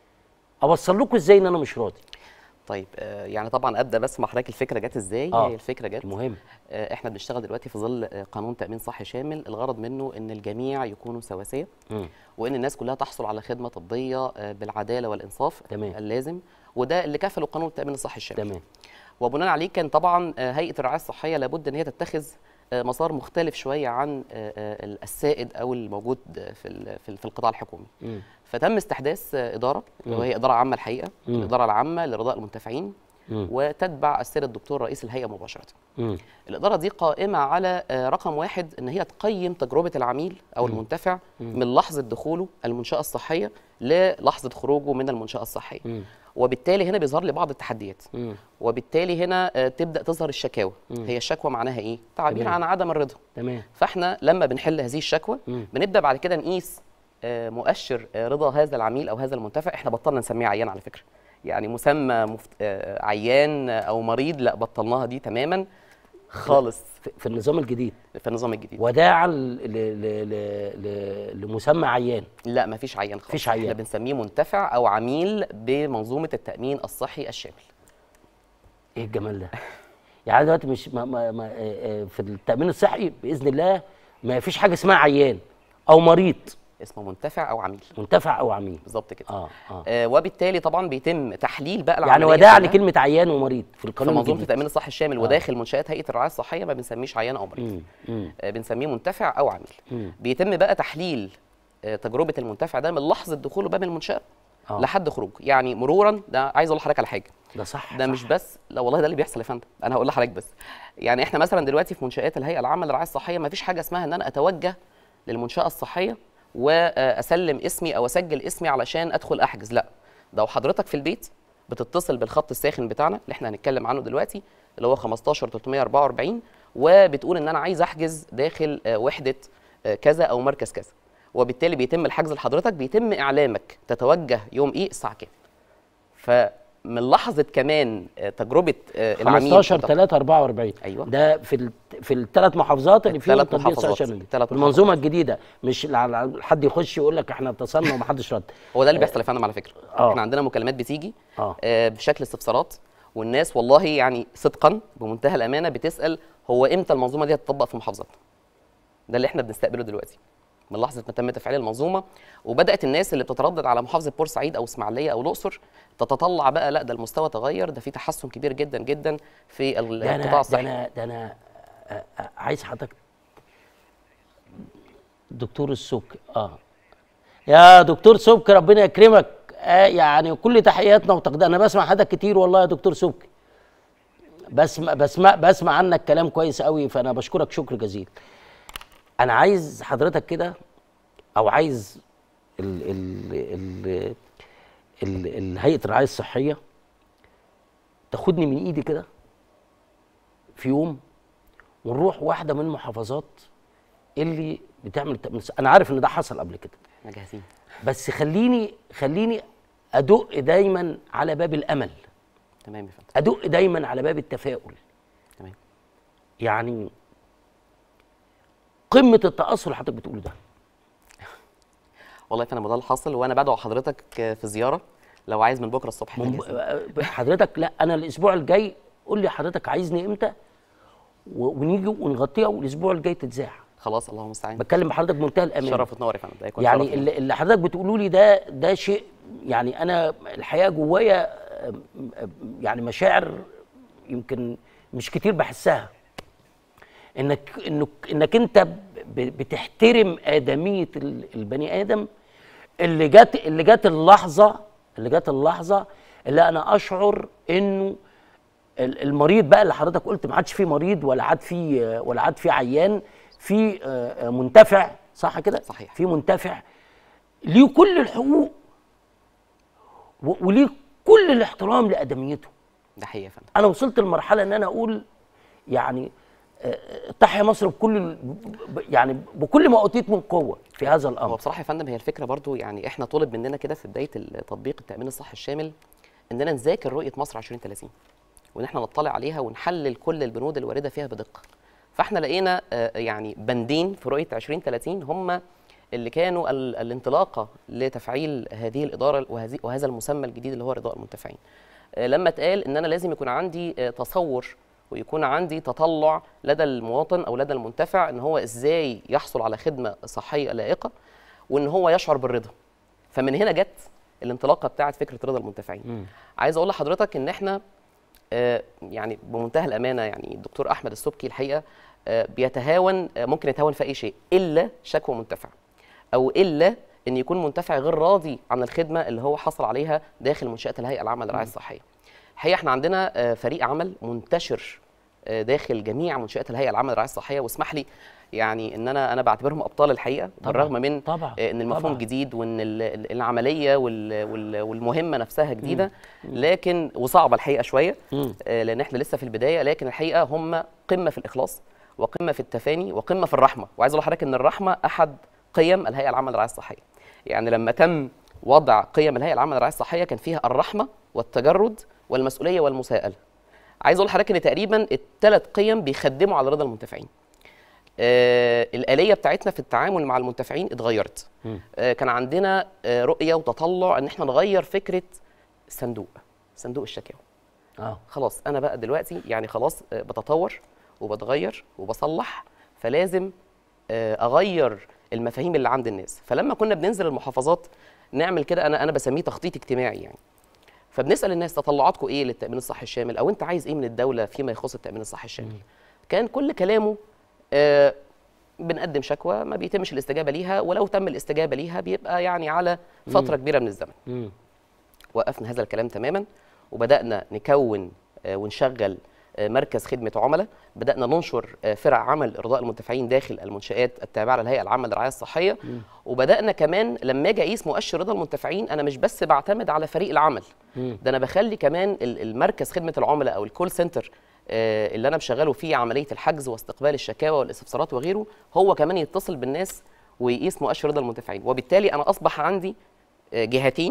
اوصل لكم ازاي ان انا مش راضي طيب آه، يعني طبعا ابدا بس مع حضرتك الفكره جت ازاي آه. هي الفكره جت مهم آه، احنا بنشتغل دلوقتي في ظل آه، قانون تامين صحي شامل الغرض منه ان الجميع يكونوا سواسيه مم. وان الناس كلها تحصل على خدمه طبيه آه، بالعداله والانصاف تمام. اللازم وده اللي كفله قانون التامين الصحي الشامل تمام وبناء عليه كان طبعا آه، هيئه الرعايه الصحيه لابد ان هي تتخذ آه، مسار مختلف شويه عن آه، آه، السائد او الموجود آه، في ال- في ال- في القطاع الحكومي مم. فتم استحداث آه، اداره مم. وهي اداره عامه الحقيقه مم. الاداره العامه لرضاء المنتفعين مم. وتتبع السيد الدكتور رئيس الهيئه مباشره مم. الإدارة دي قائمة على آه، رقم واحد إن هي تقيم تجربة العميل أو المنتفع من لحظة دخوله المنشأة الصحية للحظة خروجه من المنشأة الصحية مم. وبالتالي هنا بيظهر لي بعض التحديات مم. وبالتالي هنا آه، تبدأ تظهر الشكاوى هي الشكوى معناها إيه؟ تعبير تمام. عن عدم الرضا تمام فاحنا لما بنحل هذه الشكوى مم. بنبدأ بعد كده نقيس آه، مؤشر آه، رضا هذا العميل أو هذا المنتفع احنا بطلنا نسميه عيان على فكرة يعني مسمى مفت... آه، عيان أو مريض لا بطلناها دي تماما خالص في في النظام الجديد في النظام الجديد وداعا ل- ل- ل- ل- لمسمى عيان لا مفيش عيان خالص مفيش عيان. احنا بنسميه منتفع او عميل بمنظومه التامين الصحي الشامل ايه الجمال ده يعني دلوقتي مش ما ما ما آه، آه، في التامين الصحي باذن الله ما فيش حاجه اسمها عيان او مريض اسمه منتفع او عميل منتفع او عميل بالظبط كده اه اه آه وبالتالي طبعا بيتم تحليل بقى يعني العملية وداعا كلها لكلمه عيان ومريض في في القانون منظومه الجديد التامين الصحي الشامل آه. وداخل منشات هيئه الرعايه الصحيه ما بنسميش عيان او مريض مم، مم، آه بنسميه منتفع او عميل مم. بيتم بقى تحليل آه تجربه المنتفع ده من لحظه دخوله باب المنشاه آه. لحد خروجه يعني مرورا ده عايز اقول لحضرتك على حاجه ده صح ده صح. مش بس لا والله ده اللي بيحصل يا فندم انا هقول لحضرتك بس يعني احنا مثلا دلوقتي في منشات الهيئه العامه للرعايه الصحيه ما فيش حاجه اسمها ان انا اتوجه للمنشاه الصحيه واسلم اسمي او اسجل اسمي علشان ادخل احجز لا ده وحضرتك في البيت بتتصل بالخط الساخن بتاعنا اللي احنا هنتكلم عنه دلوقتي اللي هو 15 344 وبتقول ان انا عايز احجز داخل آه، وحده آه، كذا او مركز كذا وبالتالي بيتم الحجز لحضرتك بيتم اعلامك تتوجه يوم ايه الساعه كام من لحظه كمان آه، تجربه آه، العميل 15 وتق- 3 44 أيوة. ده في ال... في الثلاث محافظات اللي فيهم الثلاث تطبيق محافظات. سيشن دي الثلاث المنظومه محافظات. الجديده مش ال- حد يخش يقول لك احنا اتصلنا ومحدش رد هو ده اللي بيحصل يا فندم على فكره آه. احنا عندنا مكالمات بتيجي اه آه، بشكل استفسارات والناس والله يعني صدقا بمنتهى الامانه بتسال هو امتى المنظومه دي هتطبق في محافظاتنا ده اللي احنا بنستقبله دلوقتي من لحظه ما تم تفعيل المنظومه وبدات الناس اللي بتتردد على محافظه بورسعيد او اسماعيليه او الاقصر تتطلع بقى لا ده المستوى تغير ده في تحسن كبير جدا جدا في ال- ده القطاع انا ده الصحي انا ده انا آه، آه، عايز حضرتك دكتور السك اه يا دكتور سبك ربنا يكرمك آه يعني كل تحياتنا وتقدير انا بسمع حضرتك كتير والله يا دكتور سبك بسمع بسمع بسمع عنك كلام كويس قوي فانا بشكرك شكر جزيل انا عايز حضرتك كده او عايز ال ال ال ال ال هيئه الرعايه الصحيه تاخدني من ايدي كده في يوم ونروح واحده من المحافظات اللي بتعمل تأمين صحي. انا عارف ان ده حصل قبل كده احنا جاهزين بس خليني خليني ادق دايما على باب الامل تمام يا فندم ادق دايما على باب التفاؤل تمام يعني قمه التاثر اللي حضرتك بتقوله ده والله يا فندم ده اللي حاصل وانا بدعو حضرتك آه، في زياره لو عايز من بكره الصبح إحنا من جاهزين. حضرتك لا انا الاسبوع الجاي قول لي حضرتك عايزني امتى و- ونيجي ونغطيها والاسبوع الجاي تتذاع خلاص اللهم المستعان بتكلم بحضرتك بمنتهى الامان شرف وتنور يا فندم ده يكون شرف يعني لينا. اللي, اللي حضرتك بتقولوا لي ده ده شيء يعني انا الحقيقه جوايا أم- أم- يعني مشاعر يمكن مش كتير بحسها انك انك انك انت ب- بتحترم ادميه ال- البني ادم اللي جت اللي جت اللحظه اللي جت اللحظه اللي انا اشعر انه ال- المريض بقى اللي حضرتك قلت ما عادش فيه مريض ولا عاد فيه ولا عاد فيه عيان في آه، آه، منتفع صح كده صحيح. في منتفع ليه كل الحقوق و- وليه كل الاحترام لادميته ده حقيقي يا فندم انا وصلت لمرحله ان انا اقول يعني آه، آه، تحيا مصر بكل ال- ب- يعني بكل ما اوتيت من قوه في هذا هو الامر بصراحه يا فندم هي الفكره برضو يعني احنا طلب مننا كده في بدايه تطبيق التامين الصحي الشامل اننا نذاكر رؤيه مصر 2030 وان احنا نطلع عليها ونحلل كل البنود الوارده فيها بدقه فاحنا لقينا آه، يعني بندين في رؤيه 2030 هم اللي كانوا ال- الانطلاقه لتفعيل هذه الاداره وهذه وهذا المسمى الجديد اللي هو رضاء المنتفعين آه، لما اتقال ان انا لازم يكون عندي آه، تصور ويكون عندي تطلع لدى المواطن او لدى المنتفع ان هو ازاي يحصل على خدمه صحيه لائقه وان هو يشعر بالرضا فمن هنا جت الانطلاقه بتاعت فكره رضا المنتفعين عايز اقول لحضرتك ان احنا آه، يعني بمنتهى الامانه يعني الدكتور احمد السبكي الحقيقه آه، بيتهاون آه، ممكن يتهاون في اي شيء الا شكوى منتفع او الا ان يكون منتفع غير راضي عن الخدمه اللي هو حصل عليها داخل منشات الهيئه العامه للرعايه الصحيه الحقيقه احنا عندنا آه، فريق عمل منتشر آه، داخل جميع منشات الهيئه العامه للرعايه الصحيه واسمح لي يعني ان انا انا بعتبرهم ابطال الحقيقه بالرغم من طبعا آه، ان المفهوم طبعاً. جديد وان ال- ال- العمليه وال- وال- والمهمه نفسها جديده لكن وصعبه الحقيقه شويه مم. آه، لان احنا لسه في البدايه لكن الحقيقه هم قمه في الاخلاص وقمه في التفاني وقمه في الرحمه وعايز اقول لحضرتك ان الرحمه احد قيم الهيئه العامه للرعايه الصحيه يعني لما تم وضع قيم الهيئه العامه للرعايه الصحيه كان فيها الرحمه والتجرد والمسؤوليه والمساءله عايز اقول لحضرتك ان تقريبا الثلاث قيم بيخدموا على رضا المنتفعين آه الآلية بتاعتنا في التعامل مع المنتفعين اتغيرت مم. آه كان عندنا آه رؤية وتطلع ان احنا نغير فكرة صندوق صندوق الشكاوى اه خلاص انا بقى دلوقتي يعني خلاص آه، بتطور وبتغير وبصلح فلازم آه، اغير المفاهيم اللي عند الناس فلما كنا بننزل المحافظات نعمل كده انا انا بسميه تخطيط اجتماعي يعني فبنسال الناس تطلعاتكم ايه للتامين الصحي الشامل او انت عايز ايه من الدوله فيما يخص التامين الصحي الشامل كان كل كلامه آه، بنقدم شكوى ما بيتمش الاستجابه ليها ولو تم الاستجابه ليها بيبقى يعني على فتره كبيره من الزمن مم. وقفنا هذا الكلام تماما وبدانا نكون آه، ونشغل آه، مركز خدمه عملاء بدانا ننشر آه، فرع عمل ارضاء المنتفعين داخل المنشات التابعه للهيئه العامه للرعايه الصحيه وبدانا كمان لما اجي اقيس مؤشر رضا المنتفعين انا مش بس بعتمد على فريق العمل مم. ده انا بخلي كمان ال- المركز خدمه العملاء او الكول سنتر آه، اللي انا مشغله فيه عمليه الحجز واستقبال الشكاوى والاستفسارات وغيره هو كمان يتصل بالناس ويقيس مؤشر رضا المنتفعين وبالتالي انا اصبح عندي آه، جهتين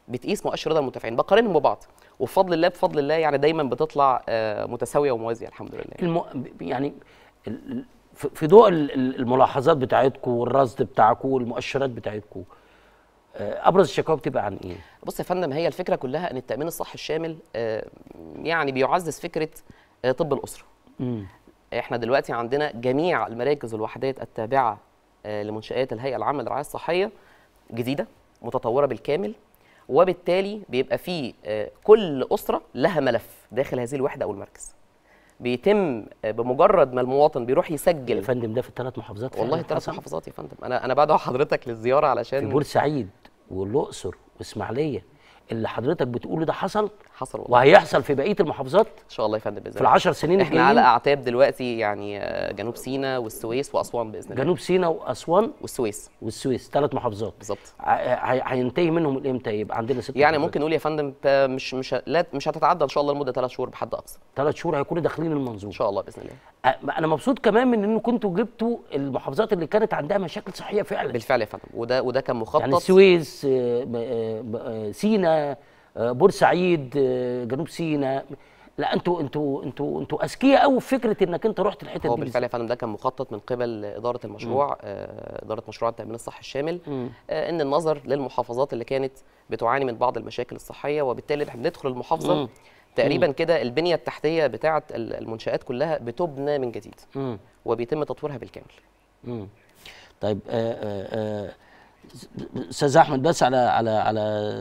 بتقيس مؤشر رضا المنتفعين بقارنهم ببعض وبفضل الله بفضل الله يعني دايما بتطلع آه، متساويه وموازيه الحمد لله الم... يعني ال- ال- في في ضوء ال- ال- الملاحظات بتاعتكم والرصد بتاعكم والمؤشرات بتاعتكم آه، ابرز الشكاوى بتبقى عن ايه؟ بص يا فندم هي الفكره كلها ان التامين الصحي الشامل آه، يعني بيعزز فكره آه، طب الاسره مم. احنا دلوقتي عندنا جميع المراكز والوحدات التابعه آه، لمنشآت الهيئه العامه للرعايه الصحيه جديده متطوره بالكامل وبالتالي بيبقى في آه، كل اسره لها ملف داخل هذه الوحده او المركز بيتم آه، بمجرد ما المواطن بيروح يا يسجل فندم ده في الثلاث محافظات والله فعلاً الثلاث حصل؟ محافظات يا فندم انا انا بدعو حضرتك للزياره في علشان بورسعيد والاقصر واسماعيليه اللي حضرتك بتقوله ده حصل حصل والله وهيحصل في بقيه المحافظات ان شاء الله يا فندم باذن في الله العشر سنين احنا على الجايين اعتاب دلوقتي يعني آه، جنوب سيناء والسويس واسوان باذن الله جنوب سيناء واسوان والسويس والسويس ثلاث محافظات بالظبط ع- ه- هينتهي منهم امتى يبقى عندنا ست يعني ممكن نقول يا فندم ب- مش مش لا مش هتتعدى ان شاء الله لمده ثلاث شهور بحد اقصى ثلاث شهور هيكونوا داخلين ان المنظومه شاء الله باذن الله أ- انا مبسوط كمان من انكم كنتوا جبتوا المحافظات اللي كانت عندها مشاكل صحيه فعلا بالفعل يا فندم وده وده كان مخطط يعني السويس آه، ب- آه، ب- آه، سينا آه، بورسعيد آه، جنوب سينا لا انتوا انتوا انتوا انتوا اذكياء قوي في فكره انك انت رحت الحته هو دي بالفعل يا فندم ده كان مخطط من قبل اداره المشروع آه، اداره مشروع التامين الصحي الشامل مم. آه، ان النظر للمحافظات اللي كانت بتعاني من بعض المشاكل الصحيه وبالتالي احنا بندخل المحافظه مم. تقريبا كده البنيه التحتيه بتاعه ال- المنشات كلها بتبنى من جديد مم. وبيتم تطويرها بالكامل مم. طيب آه، آه، آه، استاذ احمد بس على على على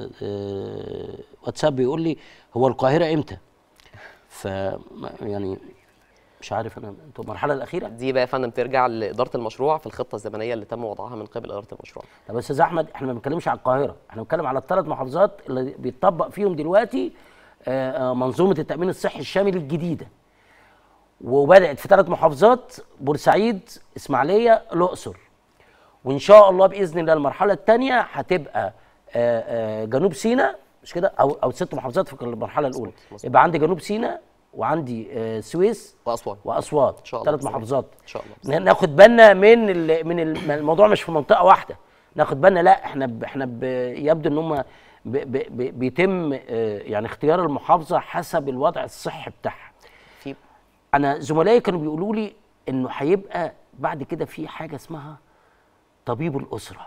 آه، واتساب بيقول لي هو القاهره امتى؟ ف يعني مش عارف انا انتوا المرحله الاخيره دي بقى يا فندم ترجع لاداره المشروع في الخطه الزمنيه اللي تم وضعها من قبل اداره المشروع طب يا استاذ احمد احنا ما بنتكلمش على القاهره احنا بنتكلم على الثلاث محافظات اللي بيتطبق فيهم دلوقتي آه، آه، منظومه التامين الصحي الشامل الجديده وبدات في ثلاث محافظات بورسعيد اسماعيليه الاقصر وان شاء الله باذن الله المرحله الثانيه هتبقى آه، آه، جنوب سيناء مش كده او او ست محافظات في المرحله الاولى مظبوط. يبقى عندي جنوب سيناء وعندي آه، السويس واسوان واسوان إن شاء الله ثلاث بإذن الله. محافظات ان شاء الله ن- ناخد بالنا من ال- من ال- الموضوع مش في منطقه واحده ناخد بالنا لا احنا ب احنا ب يبدو ان هم ب ب ب بيتم آه، يعني اختيار المحافظه حسب الوضع الصحي بتاعها في انا زملائي كانوا بيقولوا لي انه هيبقى بعد كده في حاجه اسمها طبيب الاسره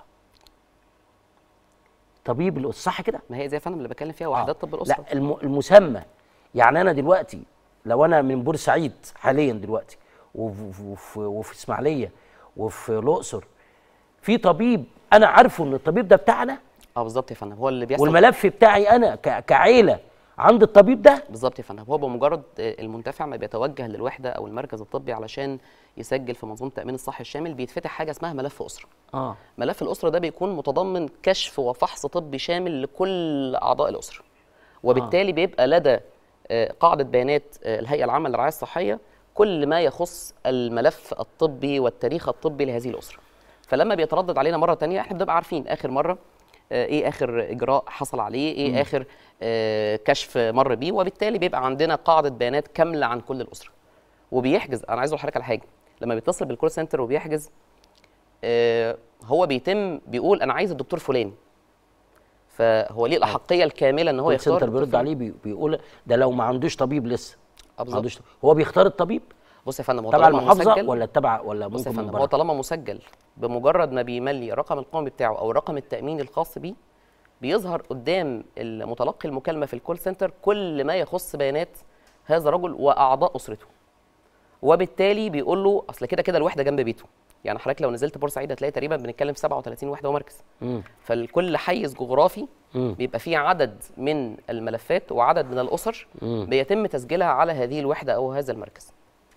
طبيب الاسره صح كده ما هي زي يا فندم اللي بتكلم فيها وحدات طب الاسره لا الم- المسمى يعني انا دلوقتي لو انا من بورسعيد حاليا دلوقتي وف- وف- وفي اسماعيليه وفي الاقصر في طبيب انا عارفه ان الطبيب ده بتاعنا اه بالظبط يا فندم هو اللي بيحصل والملف بتاعي انا ك- كعيله عند الطبيب ده بالظبط يا فندم هو بمجرد آه، المنتفع ما بيتوجه للوحده او المركز الطبي علشان يسجل في منظومه التامين الصحي الشامل بيتفتح حاجه اسمها ملف اسره اه ملف الاسره ده بيكون متضمن كشف وفحص طبي شامل لكل اعضاء الاسره وبالتالي بيبقى لدى آه، قاعده بيانات آه، الهيئه العامه للرعايه الصحيه كل ما يخص الملف الطبي والتاريخ الطبي لهذه الاسره فلما بيتردد علينا مره تانية احنا بنبقى عارفين اخر مره آه، ايه اخر اجراء حصل عليه ايه مم. اخر آه، كشف مر بيه وبالتالي بيبقى عندنا قاعده بيانات كامله عن كل الاسره وبيحجز انا عايز اقول لحضرتك على حاجه لما بيتصل بالكول سنتر وبيحجز آه، هو بيتم بيقول انا عايز الدكتور فلان فهو ليه الاحقيه الكامله ان هو كول يختار سنتر الدكتور بيرد فلان. عليه بي- بيقول ده لو ما عندوش طبيب لسه آه، ما بالظبط. عندوش هو بيختار الطبيب بص يا فندم هو تبع طالما المحافظه مسجل ولا تبع ولا بص يا ممكن من فندم هو بره طالما مسجل بمجرد ما بيملي الرقم القومي بتاعه او الرقم التاميني الخاص بيه بيظهر قدام المتلقي المكالمه في الكول سنتر كل ما يخص بيانات هذا الرجل واعضاء اسرته وبالتالي بيقول له اصل كده كده الوحده جنب بيته يعني حضرتك لو نزلت بورسعيد هتلاقي تقريبا بنتكلم في 37 وحده ومركز مم. فالكل حيز جغرافي مم. بيبقى فيه عدد من الملفات وعدد من الاسر مم. بيتم تسجيلها على هذه الوحده او هذا المركز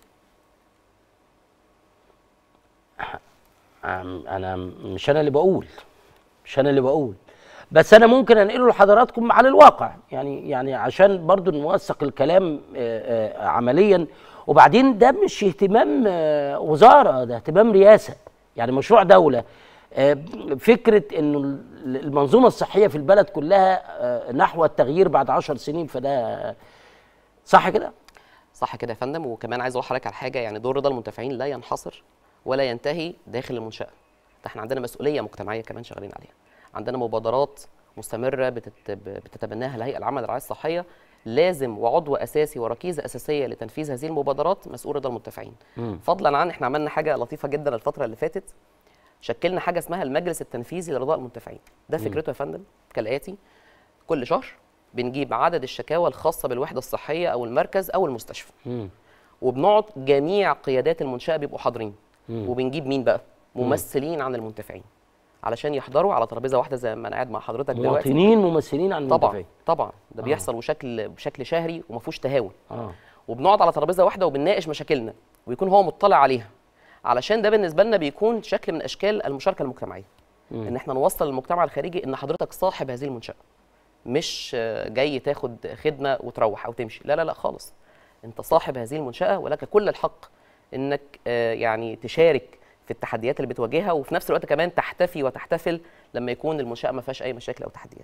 أم- انا مش انا اللي بقول مش انا اللي بقول بس انا ممكن انقله لحضراتكم على الواقع يعني يعني عشان برضو نوثق الكلام آه، آه، عمليا وبعدين ده مش اهتمام آه، وزاره ده اهتمام رئاسه يعني مشروع دوله آه، فكره انه ال- المنظومه الصحيه في البلد كلها آه، نحو التغيير بعد عشر سنين فده صح كده؟ صح كده يا فندم وكمان عايز اقول لحضرتك على حاجه يعني دور رضا المنتفعين لا ينحصر ولا ينتهي داخل المنشاه ده احنا عندنا مسؤوليه مجتمعيه كمان شغالين عليها عندنا مبادرات مستمره بتت... بتتبناها الهيئه العامه للرعايه الصحيه لازم وعضو اساسي وركيزه اساسيه لتنفيذ هذه المبادرات مسؤول رضا المنتفعين مم. فضلا عن احنا عملنا حاجه لطيفه جدا الفتره اللي فاتت شكلنا حاجه اسمها المجلس التنفيذي لرضاء المنتفعين ده فكرته يا فندم كالاتي كل شهر بنجيب عدد الشكاوى الخاصه بالوحده الصحيه او المركز او المستشفى مم. وبنقعد جميع قيادات المنشاه بيبقوا حاضرين مم. وبنجيب مين بقى ممثلين عن المنتفعين علشان يحضروا على ترابيزه واحده زي ما انا قاعد مع حضرتك دلوقتي مواطنين ممثلين عن طبعا المنتفعين طبعا ده بيحصل وشكل بشكل شهري وما فيهوش تهاون اه وبنقعد على ترابيزه واحده وبنناقش مشاكلنا ويكون هو مطلع عليها علشان ده بالنسبه لنا بيكون شكل من اشكال المشاركه المجتمعيه مم. ان احنا نوصل للمجتمع الخارجي ان حضرتك صاحب هذه المنشاه مش آه، جاي تاخد خدمه وتروح او تمشي لا لا لا خالص انت صاحب هذه المنشاه ولك كل الحق انك آه، يعني تشارك في التحديات اللي بتواجهها وفي نفس الوقت كمان تحتفي وتحتفل لما يكون المنشاه ما فيهاش اي مشاكل او تحديات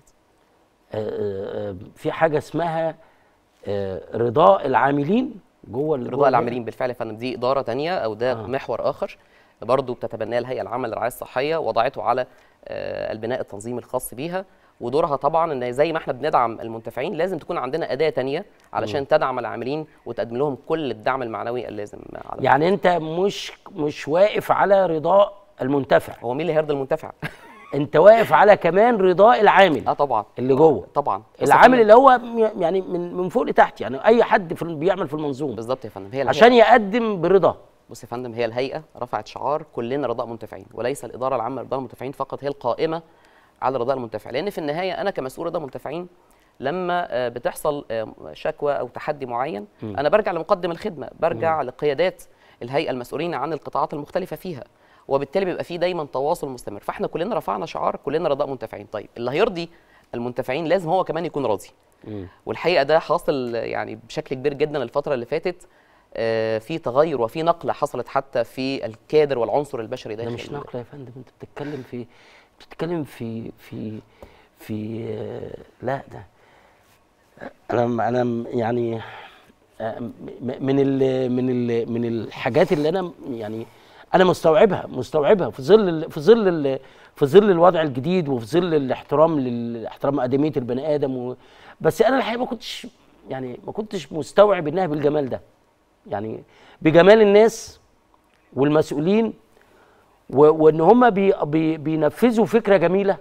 آه، آه، في حاجه اسمها آه، رضاء العاملين جوه ال- جوه رضاء ال- العاملين بالفعل يا فندم دي اداره تانية او ده آه. آه. محور اخر برضه بتتبناه الهيئه العامه للرعايه الصحيه وضعته على آه، البناء التنظيمي الخاص بيها ودورها طبعا ان زي ما احنا بندعم المنتفعين لازم تكون عندنا اداه تانية علشان تدعم العاملين وتقدم لهم كل الدعم المعنوي اللازم على يعني انت مش مش واقف على رضاء المنتفع هو مين اللي هيرضي المنتفع؟ انت واقف على كمان رضاء العامل اه طبعا اللي جوه طبعا بس العامل يا فندم- اللي هو م- يعني من من فوق لتحت يعني اي حد في ال- بيعمل في المنظومه بالظبط يا فندم هي الهيئة- عشان يقدم برضا بص يا فندم هي الهيئه رفعت شعار كلنا رضاء منتفعين وليس الاداره العامه لرضاء المنتفعين فقط هي القائمه على رضاء المنتفع لان في النهايه انا كمسؤول رضاء منتفعين لما آه، بتحصل آه، شكوى او تحدي معين انا برجع لمقدم الخدمه برجع لقيادات الهيئه المسؤولين عن القطاعات المختلفه فيها وبالتالي بيبقى في دايما تواصل مستمر فاحنا كلنا رفعنا شعار كلنا رضاء منتفعين طيب اللي هيرضي المنتفعين لازم هو كمان يكون راضي والحقيقه ده حاصل يعني بشكل كبير جدا الفتره اللي فاتت آه، في تغير وفي نقله حصلت حتى في الكادر والعنصر البشري ده داخل مش ال- نقله يا فندم انت بتتكلم في بتتكلم في في في آه، لا ده انا انا م- يعني آه، م- من ال من ال من الحاجات اللي انا يعني انا مستوعبها مستوعبها في ظل ال- في ظل ال- في ظل الوضع الجديد وفي ظل الاحترام للاحترام ادميه البني ادم و بس انا الحقيقه ما كنتش يعني ما كنتش مستوعب انها بالجمال ده يعني بجمال الناس والمسؤولين و- وان هم بي بي بينفذوا فكره جميله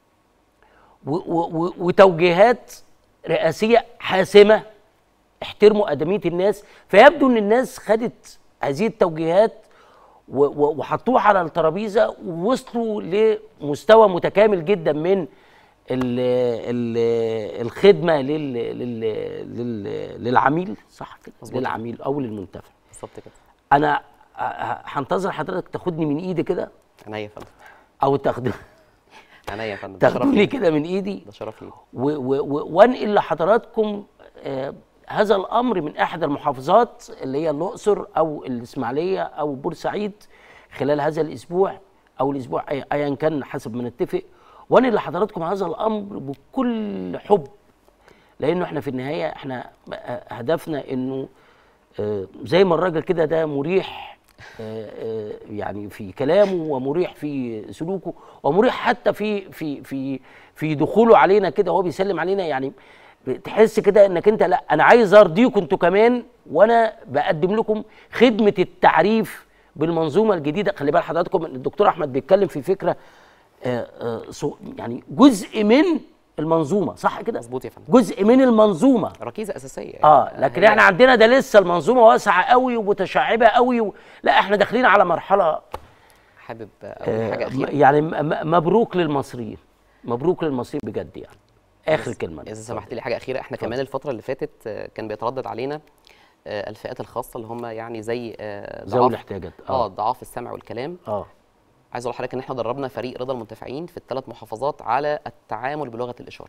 و و و وتوجيهات رئاسيه حاسمه احترموا ادميه الناس فيبدو ان الناس خدت هذه التوجيهات و- و- وحطوها على الترابيزه ووصلوا لمستوى متكامل جدا من ال ال الخدمه لل لل لل للعميل صح كده مظبوط. للعميل او للمنتفع بالظبط كده انا ه- ه- هنتظر حضرتك تاخدني من ايدي كده عينيا يا فندم او تاخد عينيا يا فندم ده شرف تاخدوني لي كده من ايدي ده شرف لي و- و- و- وانقل لحضراتكم آه، هذا الامر من احدى المحافظات اللي هي الاقصر او الاسماعيليه او بورسعيد خلال هذا الاسبوع او الاسبوع أي- ايا كان حسب ما نتفق وانقل لحضراتكم هذا الامر بكل حب لانه احنا في النهايه احنا آه، هدفنا انه آه، زي ما الراجل كده ده مريح آه، آه، يعني في كلامه ومريح في سلوكه ومريح حتى في في في في دخوله علينا كده وهو بيسلم علينا يعني تحس كده انك انت لا انا عايز ارضيكم انتوا كمان وانا بقدم لكم خدمه التعريف بالمنظومه الجديده خلي بال حضراتكم إن الدكتور احمد بيتكلم في فكره آه، آه، صو- يعني جزء من المنظومه صح كده مظبوط يا فندم جزء من المنظومه ركيزه اساسيه يعني. اه لكن هي- احنا عندنا ده لسه المنظومه واسعه قوي ومتشعبه قوي و... لا احنا داخلين على مرحله حابب اقول آه حاجه اخيره يعني م- م- مبروك للمصريين مبروك للمصريين بجد يعني اخر كلمه اذا سمحت لي حاجه اخيره احنا كمان الفتره اللي فاتت آه، كان بيتردد علينا آه، الفئات الخاصه اللي هم يعني زي آه، ذوي ضعاف- الاحتياجات اه اه ضعاف السمع والكلام اه عايز اقول لحضرتك ان احنا دربنا فريق رضا المنتفعين في الثلاث محافظات على التعامل بلغه الاشاره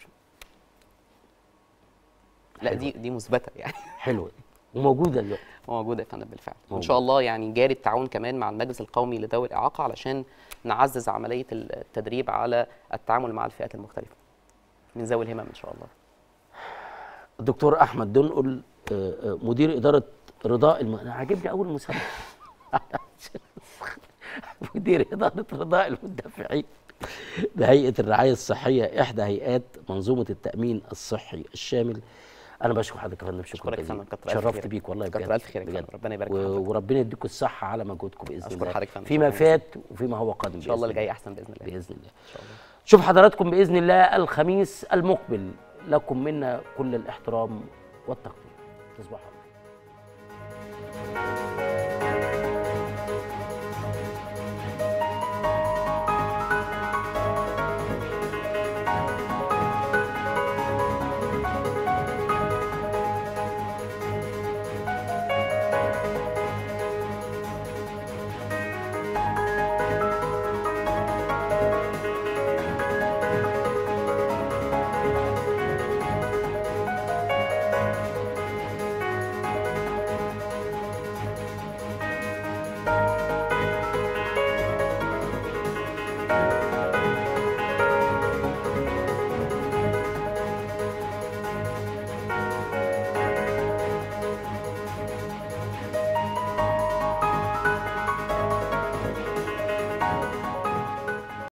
لا حلو. دي دي مثبته يعني حلوه دي وموجوده دلوقتي موجوده يا فندم بالفعل وان موجودة. شاء الله يعني جاري التعاون كمان مع المجلس القومي لذوي الاعاقه علشان نعزز عمليه التدريب على التعامل مع الفئات المختلفه من ذوي الهمم ان شاء الله الدكتور احمد دنقل آه، آه، مدير اداره رضاء الم... انا عاجبني اول مسمى مدير اداره رضاء المدافعين بهيئه الرعايه الصحيه احدى هيئات منظومه التامين الصحي الشامل انا بشكر حضرتك يا فندم شكرا أشكرك يا جزيلا فندم، كتر ألف شرفت خيرك. بيك والله كتر بجد ألف خيرك يا بجد فندم، ربنا يبارك و- في حضرتك. وربنا يديكم الصحه على مجهودكم باذن أشكر الله حضرتك يا فندم، فيما شكراً فات وفيما هو قادم ان شاء الله بإذن اللي جاي احسن باذن الله باذن الله ان شاء الله شوف حضراتكم باذن الله الخميس المقبل لكم منا كل الاحترام والتقدير تصبحوا على خير.